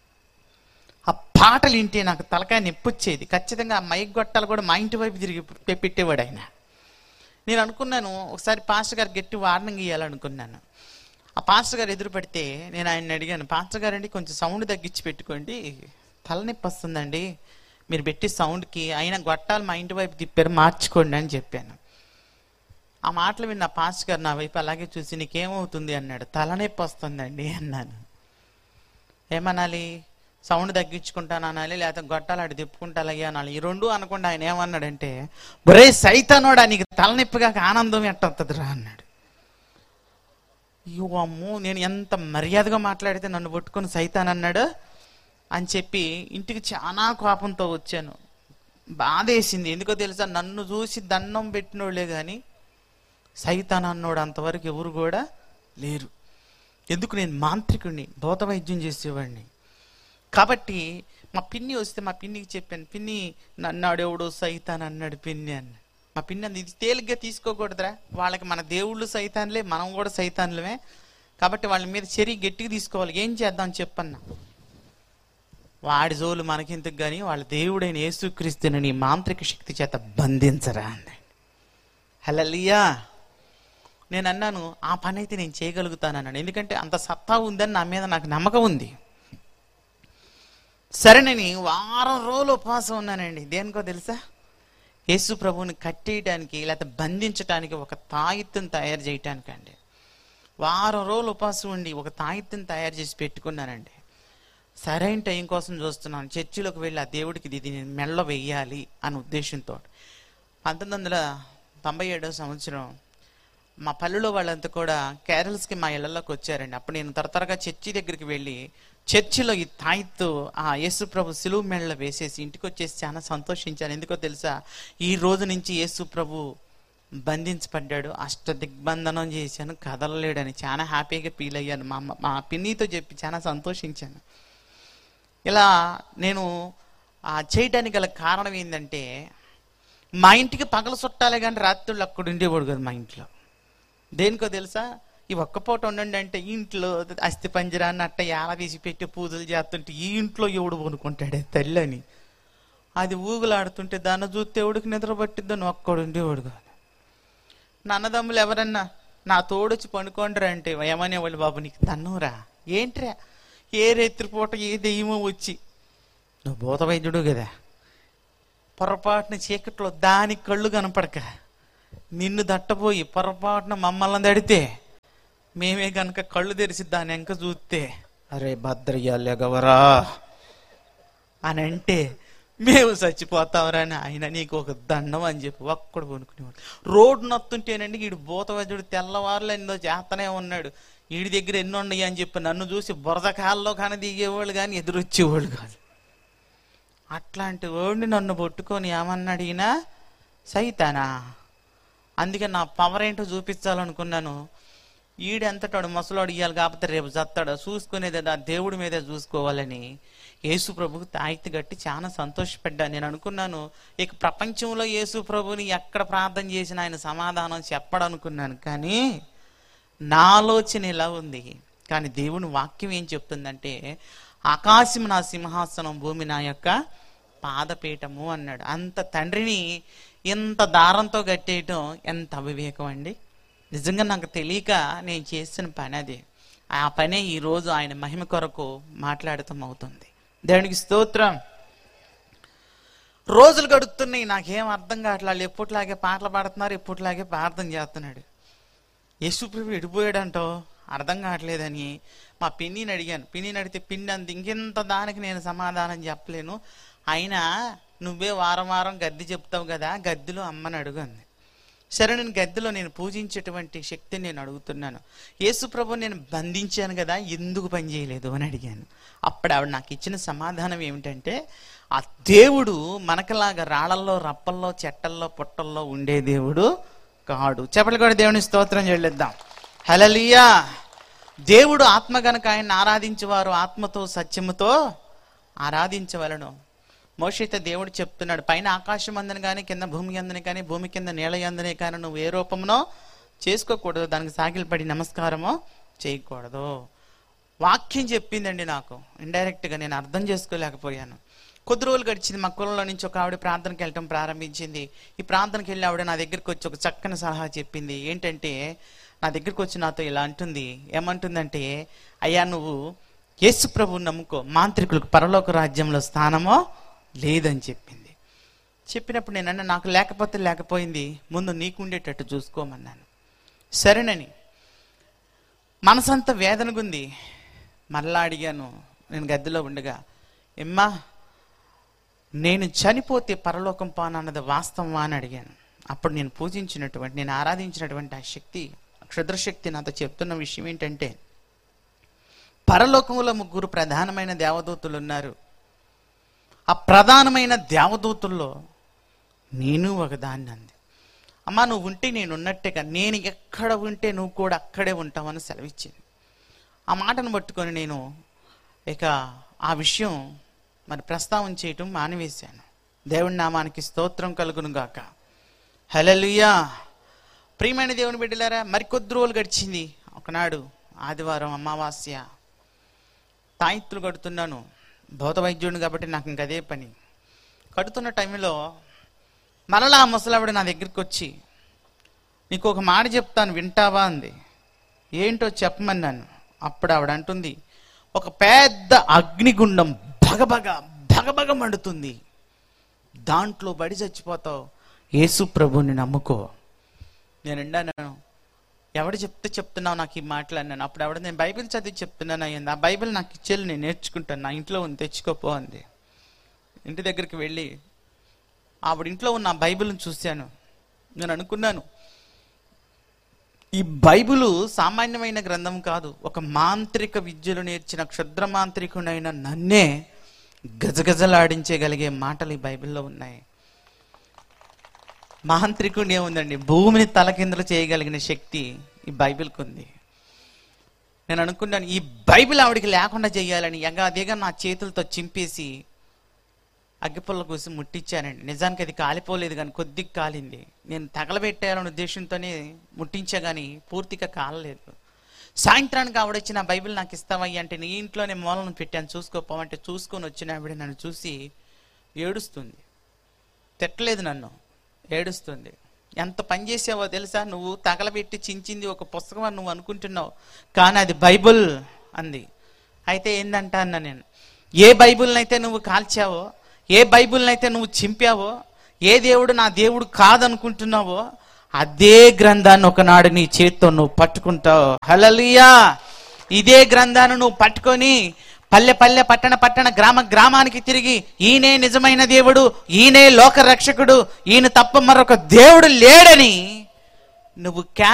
ఆ పాటలు వింటే నాకు తలకాయ నొప్పొచ్చేది ఖచ్చితంగా ఆ మైక్ గొట్టాలు కూడా మా ఇంటి వైపు తిరిగి పె- పెట్టేవాడు ఆయన నేను అనుకున్నాను ఒకసారి పాస్టర్ గారు గట్టి వార్నింగ్ ఇవ్వాలనుకున్నాను ఆ పాస్టర్ గారు ఎదురు పడితే నేను ఆయన అడిగాను పాస్టర్ గారు అండి కొంచెం సౌండ్ తగ్గించి పెట్టుకోండి తలనొప్పి వస్తుందండి మీరు పెట్టి సౌండ్కి అయినా గొట్టాలు మా ఇంటి వైపు తిప్పారు మార్చుకోండి అని చెప్పాను ఆ మాటలు విన్న పాస్టర్ గారు నా వైపు అలాగే చూసి నీకేమవుతుంది అన్నాడు తలనొప్పి వస్తుందండి అన్నాను ఏమనాలి సౌండ్ తగ్గించుకుంటాను అనాలి లేకపోతే గొట్టాలు అటు తిప్పుకుంటాలయ్యా అనాలి ఈ రెండు అనకుండా ఆయన ఏమన్నాడంటే ఒరే సైతానోడా నీకు తలనొప్పిగా ఆనందం ఎట్టొస్తుందిరా అన్నాడు అయ్యో అమ్మో నేను ఎంత మర్యాదగా మాట్లాడితే నన్ను పట్టుకొని సైతాన్ అన్నాడు అని చెప్పి ఇంటికి చాలా కోపంతో వచ్చాను బాధేసింది ఎందుకో తెలుసా నన్ను చూసి దండం పెట్టినోళ్ళే కానీ సైతాన్ అన్నోడు అంతవరకు ఎవరు కూడా లేరు ఎందుకు నేను మాంత్రికుడిని భౌత వైద్యం చేసేవాడిని కాబట్టి మా పిన్ని వస్తే మా పిన్నికి చెప్పాను పిన్ని నన్నాడు ఎవడో సైతాన్ అన్నాడు పిన్ని అన్న మా పిన్ని అంది ఇది తేలిగ్గా తీసుకోకూడదురా వాళ్ళకి మన దేవుళ్ళు సైతాన్లే మనం కూడా సైతాన్లమే కాబట్టి వాళ్ళ మీద చర్య గట్టిగా తీసుకోవాలి ఏం చేద్దాం చెప్పన్నా వాడి జోలు మనకెందుకు కానీ వాళ్ళ దేవుడైన యేసుక్రీస్తుని నీ మాంత్రిక శక్తి చేత బంధించరా అంది హలలియా నేను అన్నాను ఆ పని అయితే నేను చేయగలుగుతాను అన్నాను ఎందుకంటే అంత సత్తా ఉందని నా మీద నాకు నమ్మకం ఉంది సరేనని వారం రోజులు ఉపవాసం ఉన్నానండి దేనికో తెలుసా యేసు ప్రభువుని కట్టేయడానికి లేకపోతే బంధించడానికి ఒక తాయిత్తుని తయారు చేయటానికి అండి వారం రోజులు ఉపవాసం ఉండి ఒక తాయిత్తుని తయారు చేసి పెట్టుకున్నానండి సరైన టైం కోసం చూస్తున్నాను చర్చిలోకి వెళ్ళి ఆ దేవుడికి ఇది నేను మెళ్ళ వెయ్యాలి అనే ఉద్దేశంతో పంతొమ్మిది వందల తొంభై ఏడో సంవత్సరం మా పల్లెలో వాళ్ళంతా కూడా కేరళస్కి మా ఇళ్లలోకి వచ్చారండి అప్పుడు నేను తరతరగా చర్చి దగ్గరికి వెళ్ళి చర్చిలో ఈ తాయిత్తు ఆ యేసు ప్రభు సిలువు మెళ్ళ వేసేసి ఇంటికి వచ్చేసి చాలా సంతోషించాను ఎందుకో తెలుసా ఈ రోజు నుంచి యేసు ప్రభు బంధించబడ్డాడు అష్ట దిగ్బంధనం చేశాను కదలలేడని చాలా హ్యాపీగా ఫీల్ అయ్యాను మా అమ్మ మా పిన్నితో చెప్పి చాలా సంతోషించాను ఇలా నేను ఆ చేయడానికి గల కారణం ఏంటంటే మా ఇంటికి పగల చుట్టాలే కానీ రాత్రులు అక్కడ ఉండేవాడు కదా మా ఇంట్లో దేనికో తెలుసా ఈ ఒక్క పూట ఉండండి అంటే ఈ ఇంట్లో అస్థి పంజరాన్ని అట్ట ఎలా తీసి పెట్టి పూజలు చేస్తుంటే ఈ ఇంట్లో ఎవడు కొనుక్కుంటాడే తల్లి అని అది ఊగులాడుతుంటే దాన్ని చూస్తే ఎవడికి నిద్ర పట్టిద్దని ఒక్కడు ఉండేవాడు కాదు నా అన్నదమ్ములు ఎవరన్నా నా తోడొచ్చి పండుకోండిరా అంటే ఏమనేవాళ్ళు బాబు నీకు దన్నురా ఏంట్రా ఏ రేత్రిపూట ఏ దెయ్యమో వచ్చి నువ్వు భూత వైద్యుడు కదా పొరపాటున చీకట్లో దాని కళ్ళు కనపడక నిన్ను దట్టపోయి పొరపాటున మమ్మల్ని దడితే మేమే గనక కళ్ళు తెరిచి దాని వెంక చూస్తే అరే భద్రయ్య లెగవరా అని అంటే మేము చచ్చిపోతావరా అని ఆయన నీకు ఒక దండం అని చెప్పి ఒక్కడు కొనుక్కునేవాడు రోడ్డు నొత్తుంటేనండి వీడు భూత వైద్యుడు తెల్లవారులు ఎన్నో చేస్తనే ఉన్నాడు వీడి దగ్గర ఎన్నో ఉన్నాయి అని చెప్పి నన్ను చూసి బురద కాల్లో కానీ దిగేవాళ్ళు కానీ ఎదురొచ్చేవాళ్ళు కాదు అట్లాంటి వాడిని నన్ను పట్టుకొని ఏమన్నాడు ఈయన సైతానా అందుకే నా పవర్ ఏంటో చూపించాలనుకున్నాను ఈడెంతటాడు ముసలాడు ఇయ్యాలి కాకపోతే రేపు చస్తాడు చూసుకునేది ఆ దేవుడి మీదే చూసుకోవాలని యేసు ప్రభుకు తాయితీ గట్టి చాలా సంతోషపడ్డా నేను అనుకున్నాను ఇక ప్రపంచంలో యేసు ప్రభుని ఎక్కడ ప్రార్థన చేసినా ఆయన సమాధానం చెప్పడనుకున్నాను కానీ నా ఆలోచన ఇలా ఉంది కానీ దేవుని వాక్యం ఏం చెప్తుందంటే ఆకాశం నా సింహాసనం భూమి నా యొక్క పాదపీఠము అన్నాడు అంత తండ్రిని ఇంత దారంతో కట్టేయటం ఎంత అవివేకం అండి నిజంగా నాకు తెలియక నేను చేసిన పని అది ఆ పనే ఈరోజు ఆయన మహిమ కొరకు మాట్లాడటం అవుతుంది దేవునికి స్తోత్రం రోజులు గడుస్తున్నాయి నాకేం అర్థం కావట్లేదు వాళ్ళు ఎప్పటిలాగే పాటలు పాడుతున్నారు ఎప్పటిలాగే ప్రార్థన చేస్తున్నాడు యేసుప్రభు ఎడిపోయాడంటో అర్థం కావట్లేదని మా పిన్నిని అడిగాను పిన్నిని అడిగితే పిన్ని అంది ఇంకెంత దానికి నేను సమాధానం చెప్పలేను అయినా నువ్వే వారం వారం గద్ది చెప్తావు కదా గద్దిలో అమ్మని అడుగు అంది సరే నేను గద్దెలో నేను పూజించేటువంటి శక్తిని నేను అడుగుతున్నాను యేసు ప్రభు నేను బంధించాను కదా ఎందుకు పని చేయలేదు అని అడిగాను అప్పుడు ఆవిడ నాకు ఇచ్చిన సమాధానం ఏమిటంటే ఆ దేవుడు మనకలాగా రాళ్ళల్లో రప్పల్లో చెట్టల్లో పుట్టల్లో ఉండే దేవుడు కాడు చెప్పలు కూడా దేవుని స్తోత్రం చెల్లిద్దాం హలలియా దేవుడు ఆత్మ గనక ఆయన ఆరాధించేవారు ఆత్మతో సత్యముతో ఆరాధించవలను మోషైతే దేవుడు చెప్తున్నాడు పైన ఆకాశం అందని కానీ కింద భూమి అందని కానీ భూమి కింద నేల అందని కానీ నువ్వు ఏ రూపంలో చేసుకోకూడదు దానికి సాగిలపడి నమస్కారమో చేయకూడదు వాక్యం చెప్పిందండి నాకు ఇండైరెక్ట్గా నేను అర్థం చేసుకోలేకపోయాను కొద్ది రోజులు గడిచింది మా కులంలో నుంచి ఒక ఆవిడ ప్రార్థనకి వెళ్ళటం ప్రారంభించింది ఈ ప్రార్థనకి వెళ్ళి ఆవిడ నా దగ్గరికి వచ్చి ఒక చక్కని సలహా చెప్పింది ఏంటంటే నా దగ్గరికి వచ్చి నాతో ఇలా అంటుంది ఏమంటుందంటే అయ్యా నువ్వు యేసు ప్రభువు నమ్ముకో మాంత్రికులకు పరలోక రాజ్యంలో స్థానమో లేదని చెప్పింది చెప్పినప్పుడు నేను అన్నా నాకు లేకపోతే లేకపోయింది ముందు నీకు ఉండేటట్టు చూసుకోమన్నాను సరేనని మనసంతా వేదనగుంది మరలా అడిగాను నేను గద్దెలో ఉండగా ఎమ్మా నేను చనిపోతే పరలోకం పానన్నది వాస్తవమా అని అడిగాను అప్పుడు నేను పూజించినటువంటి నేను ఆరాధించినటువంటి ఆ శక్తి క్షుద్రశక్తి నాతో చెప్తున్న విషయం ఏంటంటే పరలోకంలో ముగ్గురు ప్రధానమైన దేవదూతులు ఉన్నారు ఆ ప్రధానమైన దేవదూతుల్లో నేను ఒకదాన్ని అంది అమ్మా నువ్వు ఉంటే నేను ఉన్నట్టేగా నేను ఎక్కడ ఉంటే నువ్వు కూడా అక్కడే ఉంటావని సెలవిచ్చింది ఆ మాటను పట్టుకొని నేను ఇక ఆ విషయం మరి ప్రస్తావన చేయటం మానివేశాను దేవుడి నామానికి స్తోత్రం కలుగును గాక హలలుయా ప్రియమైన దేవుని బిడ్డలారా మరికొద్ది రోజులు గడిచింది ఒకనాడు ఆదివారం అమావాస్య తాయిత్తులు కడుతున్నాను భౌత వైద్యుడిని కాబట్టి నాకు ఇంక అదే పని కడుతున్న టైంలో మరలా ఆ ముసలావిడ నా దగ్గరికి వచ్చి నీకు ఒక మాట చెప్తాను వింటావా అంది ఏంటో చెప్పమన్నాను అప్పుడు ఆవిడ అంటుంది ఒక పెద్ద అగ్నిగుండం భగభగ భగభగ మండుతుంది దాంట్లో బడి చచ్చిపోతావు యేసు ప్రభుని నమ్ముకో నేను అన్నాను ఎవడు చెప్తే చెప్తున్నావు నాకు ఈ మాటలు అన్నాను అప్పుడు ఎవడ నేను బైబిల్ చదివి చెప్తున్నాను అయ్యింది ఆ బైబిల్ నాకు ఇచ్చేది నేను నేర్చుకుంటాను నా ఇంట్లో ఉంది తెచ్చుకోపో అంది ఇంటి దగ్గరికి వెళ్ళి ఆవిడ ఇంట్లో ఉన్న ఆ బైబిల్ని చూశాను నేను అనుకున్నాను ఈ బైబిలు సామాన్యమైన గ్రంథం కాదు ఒక మాంత్రిక విద్యలు నేర్చిన క్షుద్ర మాంత్రికుడైన నన్నే గజగజలాడించగలిగే మాటలు ఈ బైబిల్లో ఉన్నాయి మాంత్రికుడు ఏముందండి భూమిని తలకిందులు చేయగలిగిన శక్తి ఈ బైబిల్కి ఉంది నేను అనుకున్నాను ఈ బైబిల్ ఆవిడికి లేకుండా చేయాలని ఎగాదిగా నా చేతులతో చింపేసి అగ్గిపుల్ల కూసి ముట్టించానండి నిజానికి అది కాలిపోలేదు కానీ కొద్దిగా కాలింది నేను తగలబెట్టేయాలనే ఉద్దేశంతోనే ముట్టించా కానీ పూర్తిగా కాలలేదు సాయంత్రానికి ఆవిడ నా బైబిల్ నాకు ఇస్తావయ్య అంటే నీ ఇంట్లోనే మూలను పెట్టాను చూసుకోపోమంటే చూసుకొని వచ్చిన ఆవిడ నన్ను చూసి ఏడుస్తుంది తిట్టలేదు నన్ను ఏడుస్తుంది ఎంత పని చేసావో తెలుసా నువ్వు తగలబెట్టి చించింది ఒక పుస్తకం అని నువ్వు అనుకుంటున్నావు కానీ అది బైబుల్ అంది అయితే ఏందంట అన్న నేను ఏ బైబుల్ని అయితే నువ్వు కాల్చావో ఏ బైబుల్ని అయితే నువ్వు చింపావో ఏ దేవుడు నా దేవుడు కాదనుకుంటున్నావో అదే గ్రంథాన్ని ఒకనాడు నీ చేత్తో నువ్వు పట్టుకుంటావు హలలియా ఇదే గ్రంథాన్ని నువ్వు పట్టుకొని పల్లె పల్లె పట్టణ పట్టణ గ్రామ గ్రామానికి తిరిగి ఈయనే నిజమైన దేవుడు ఈయనే లోక రక్షకుడు ఈయన తప్ప మరొక దేవుడు లేడని నువ్వు క్యా